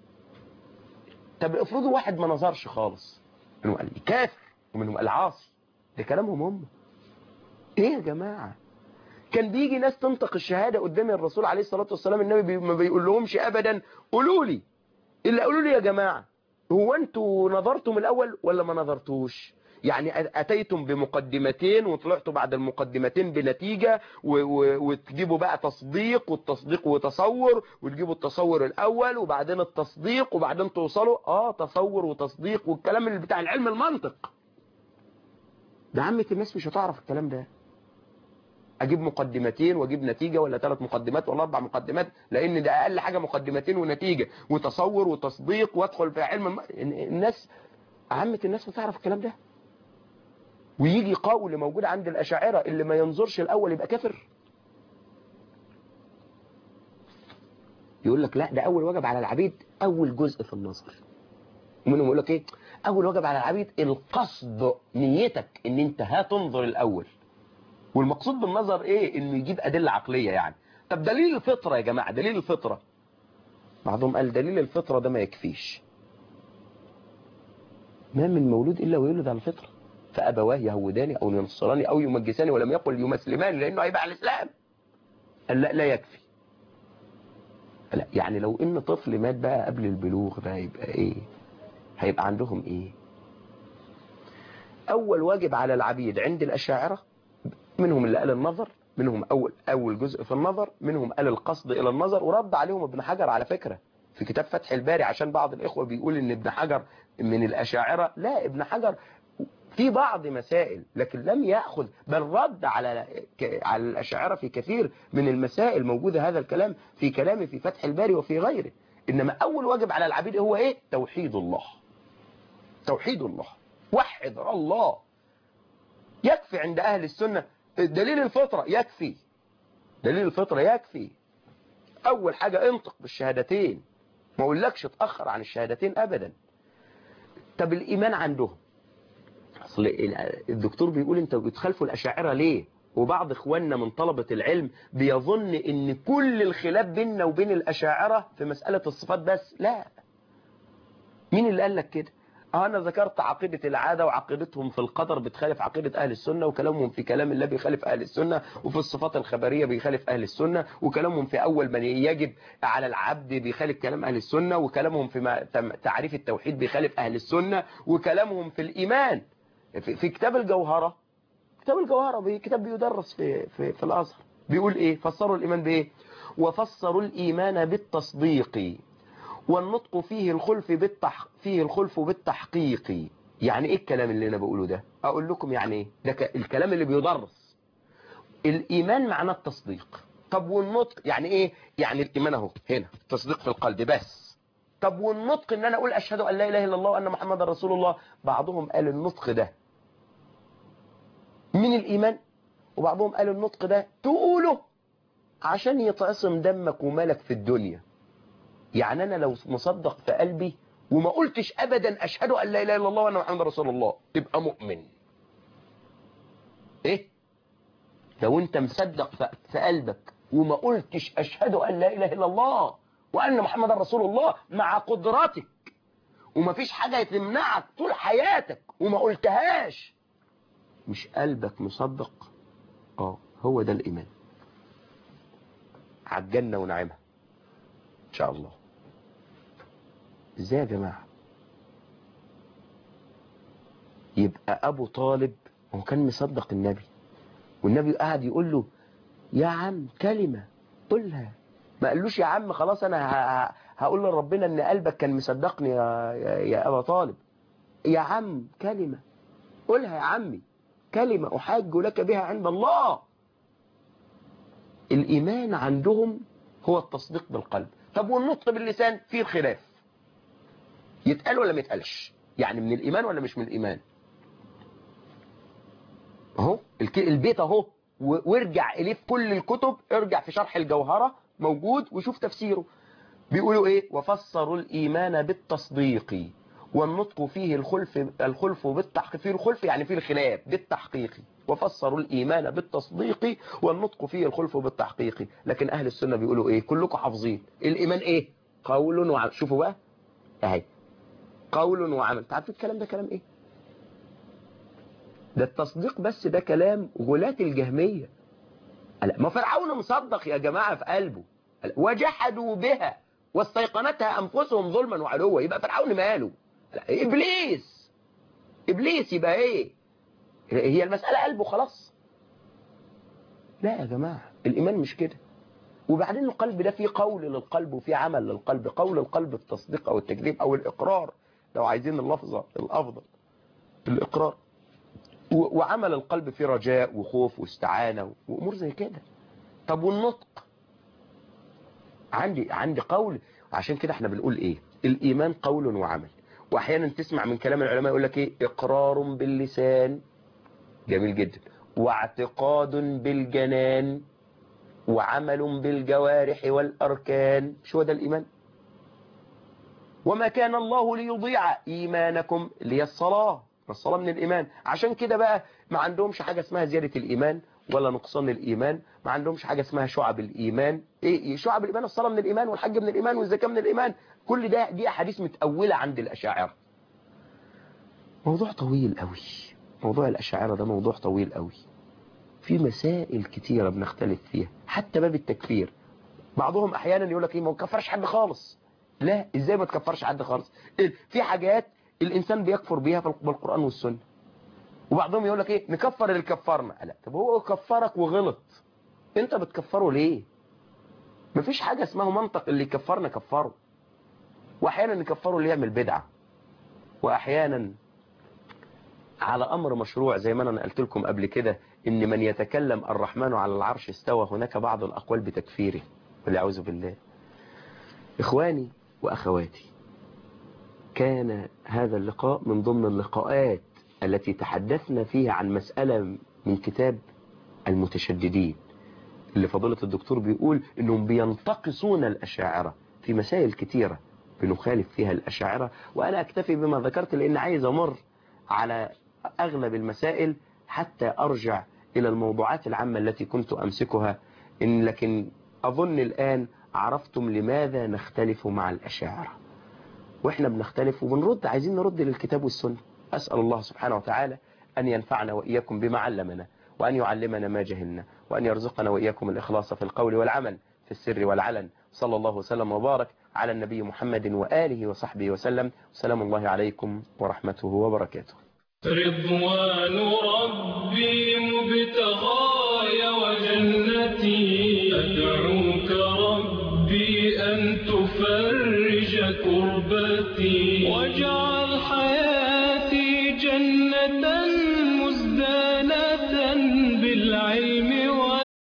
طب افرضوا واحد ما نظرش خالص منهم قال لي كافر ومنهم قال عاصي ده كلامهم هم ايه يا جماعة كان بيجي ناس تنطق الشهادة قدام الرسول عليه الصلاة والسلام النبي ما بيقول لهمش ابدا قولوا لي إلا قولوا لي يا جماعة هو انتوا نظرتم الأول ولا ما نظرتوش يعني اتيتم بمقدمتين وطلعتوا بعد المقدمتين بنتيجة و... و... وتجيبوا بقى تصديق والتصديق وتصور وتجيبوا التصور الاول وبعدين التصديق وبعدين توصلوا اه تصور وتصديق والكلام اللي بتاع العلم المنطق ده عامة الناس مش هتعرف الكلام ده اجيب مقدمتين واجيب نتيجة ولا ثلاث مقدمات ولا اربع مقدمات لان ده اقل حاجة مقدمتين ونتيجة وتصور وتصديق وادخل في علم الم... الناس عامة الناس بتعرف الكلام ده ويجي قول موجود عند الاشاعرة اللي ما ينظرش الاول يبقى كافر يقول لك لا ده اول واجب على العبيد اول جزء في النظر ومنهم يقول لك ايه اول واجب على العبيد القصد نيتك ان انت هتنظر الاول والمقصود بالنظر ايه انه يجيب ادله عقليه يعني طب دليل الفطره يا جماعه دليل الفطره بعضهم قال دليل الفطره ده ما يكفيش ما من مولود الا ويولد على الفطره فابواه يهوداني او ينصراني او يمجساني ولم يقل يمسلماني لانه هيبقى على الاسلام قال لا لا يكفي لا يعني لو ان طفل مات بقى قبل البلوغ ده يبقى ايه هيبقى عندهم ايه اول واجب على العبيد عند الاشاعره منهم اللي قال النظر منهم أول, أول جزء في النظر منهم قال القصد إلى النظر ورد عليهم ابن حجر على فكرة في كتاب فتح الباري عشان بعض الإخوة بيقول إن ابن حجر من الأشاعرة لا ابن حجر في بعض مسائل لكن لم يأخذ بل رد على على الأشاعرة في كثير من المسائل موجودة هذا الكلام في كلامه في فتح الباري وفي غيره إنما أول واجب على العبيد هو إيه توحيد الله توحيد الله وحد الله يكفي عند أهل السنة دليل الفطرة يكفي دليل الفطرة يكفي أول حاجة انطق بالشهادتين ما أقولكش اتأخر عن الشهادتين أبدا طب الإيمان عندهم أصل الدكتور بيقول أنت بتخالفوا الأشاعرة ليه وبعض إخواننا من طلبة العلم بيظن أن كل الخلاف بيننا وبين الأشاعرة في مسألة الصفات بس لا مين اللي قال لك كده أنا ذكرت عقيدة العادة وعقيدتهم في القدر بتخالف عقيدة أهل السنة وكلامهم في كلام الله بيخالف أهل السنة وفي الصفات الخبرية بيخالف أهل السنة وكلامهم في أول من يجب على العبد بيخالف كلام أهل السنة وكلامهم في تعريف التوحيد بيخالف أهل السنة وكلامهم في الإيمان في, في كتاب الجوهرة كتاب الجوهرة كتاب بيدرس في, في, في الأزهر بيقول إيه فسروا الإيمان بإيه وفسروا الإيمان بالتصديق والنطق فيه الخلف بالتح... فيه الخلف بالتحقيق يعني ايه الكلام اللي انا بقوله ده اقول لكم يعني ايه ده ك... الكلام اللي بيدرس الايمان معناه التصديق طب والنطق يعني ايه يعني الايمان اهو هنا تصديق في القلب بس طب والنطق ان انا اقول اشهد ان لا اله الا الله وان محمد رسول الله بعضهم قال النطق ده من الايمان وبعضهم قال النطق ده تقوله عشان يتعصم دمك ومالك في الدنيا يعني أنا لو مصدق في قلبي وما قلتش أبدا أشهد أن لا إله إلا الله وأن محمد رسول الله تبقى مؤمن إيه لو أنت مصدق في قلبك وما قلتش أشهد أن لا إله إلا الله وأن محمد رسول الله مع قدرتك وما فيش حاجة تمنعك طول حياتك وما قلتهاش مش قلبك مصدق اه هو ده الإيمان عجلنا ونعمها إن شاء الله ازاي يا جماعة يبقى ابو طالب هو كان مصدق النبي والنبي قاعد يقول له يا عم كلمة قولها ما قالوش يا عم خلاص انا هقول لربنا ان قلبك كان مصدقني يا, يا, يا ابا طالب يا عم كلمة قولها يا عمي كلمة احاج لك بها عند الله الايمان عندهم هو التصديق بالقلب طب والنطق باللسان فيه خلاف يتقال ولا ما يتقالش يعني من الإيمان ولا مش من الإيمان اهو البيت اهو وارجع إليه في كل الكتب ارجع في شرح الجوهرة موجود وشوف تفسيره بيقولوا ايه وفسروا الإيمان بالتصديق والنطق فيه الخلف الخلف بالتحقيق فيه الخلف يعني فيه الخلاف بالتحقيق وفسروا الإيمان بالتصديق والنطق فيه الخلف بالتحقيق لكن أهل السنة بيقولوا ايه كلكم حافظين الإيمان ايه قول وعمل شوفوا بقى اهي قول وعمل تعرف الكلام ده كلام ايه ده التصديق بس ده كلام غلاة الجهمية ما فرعون مصدق يا جماعة في قلبه وجحدوا بها واستيقنتها أنفسهم ظلما وعلوا يبقى فرعون ماله إبليس إبليس يبقى إيه هي المسألة قلبه خلاص لا يا جماعة الإيمان مش كده وبعدين القلب ده فيه قول للقلب وفيه عمل للقلب قول القلب التصديق أو التكذيب أو الإقرار لو عايزين اللفظة الأفضل الإقرار وعمل القلب فيه رجاء وخوف واستعانة وأمور زي كده طب والنطق عندي عندي قول عشان كده احنا بنقول ايه الإيمان قول وعمل وأحيانا تسمع من كلام العلماء يقول لك ايه إقرار باللسان جميل جدا واعتقاد بالجنان وعمل بالجوارح والأركان شو ده الإيمان وما كان الله ليضيع إيمانكم لي الصلاة الصلاة من الإيمان عشان كده بقى ما عندهمش حاجة اسمها زيادة الإيمان ولا نقصان الإيمان ما عندهمش حاجة اسمها شعب الإيمان إيه شعب الإيمان الصلاة من الإيمان والحج من الإيمان والزكاة من الإيمان كل ده دي أحاديث متأولة عند الأشاعرة موضوع طويل قوي موضوع الأشاعرة ده موضوع طويل قوي في مسائل كتيرة بنختلف فيها حتى باب التكفير بعضهم أحيانا يقول لك إيه ما تكفرش حد خالص لا إزاي ما تكفرش حد خالص في حاجات الإنسان بيكفر بيها بالقرآن والسنة وبعضهم يقول لك إيه نكفر اللي كفرنا لا طب هو كفرك وغلط أنت بتكفره ليه مفيش حاجة اسمها منطق اللي كفرنا كفره وأحيانا نكفره اللي يعمل بدعة وأحيانا على أمر مشروع زي ما أنا نقلت لكم قبل كده إن من يتكلم الرحمن على العرش استوى هناك بعض الأقوال بتكفيره والعوذ بالله إخواني وأخواتي كان هذا اللقاء من ضمن اللقاءات التي تحدثنا فيها عن مسألة من كتاب المتشددين اللي فضيلة الدكتور بيقول إنهم بينتقصون الأشاعرة في مسائل كتيرة بنخالف فيها الأشاعرة وأنا أكتفي بما ذكرت لأن عايز أمر على أغلب المسائل حتى أرجع إلى الموضوعات العامة التي كنت أمسكها إن لكن أظن الآن عرفتم لماذا نختلف مع الأشاعرة وإحنا بنختلف وبنرد عايزين نرد للكتاب والسنة أسأل الله سبحانه وتعالى أن ينفعنا وإياكم بما علمنا وأن يعلمنا ما جهلنا وأن يرزقنا وإياكم الإخلاص في القول والعمل في السر والعلن صلى الله وسلم وبارك على النبي محمد وآله وصحبه وسلم سلام الله عليكم ورحمته وبركاته رضوان ربي مبتغاي وجنتي أدعوك ربي أن تفرج كربتي واجعل حياتي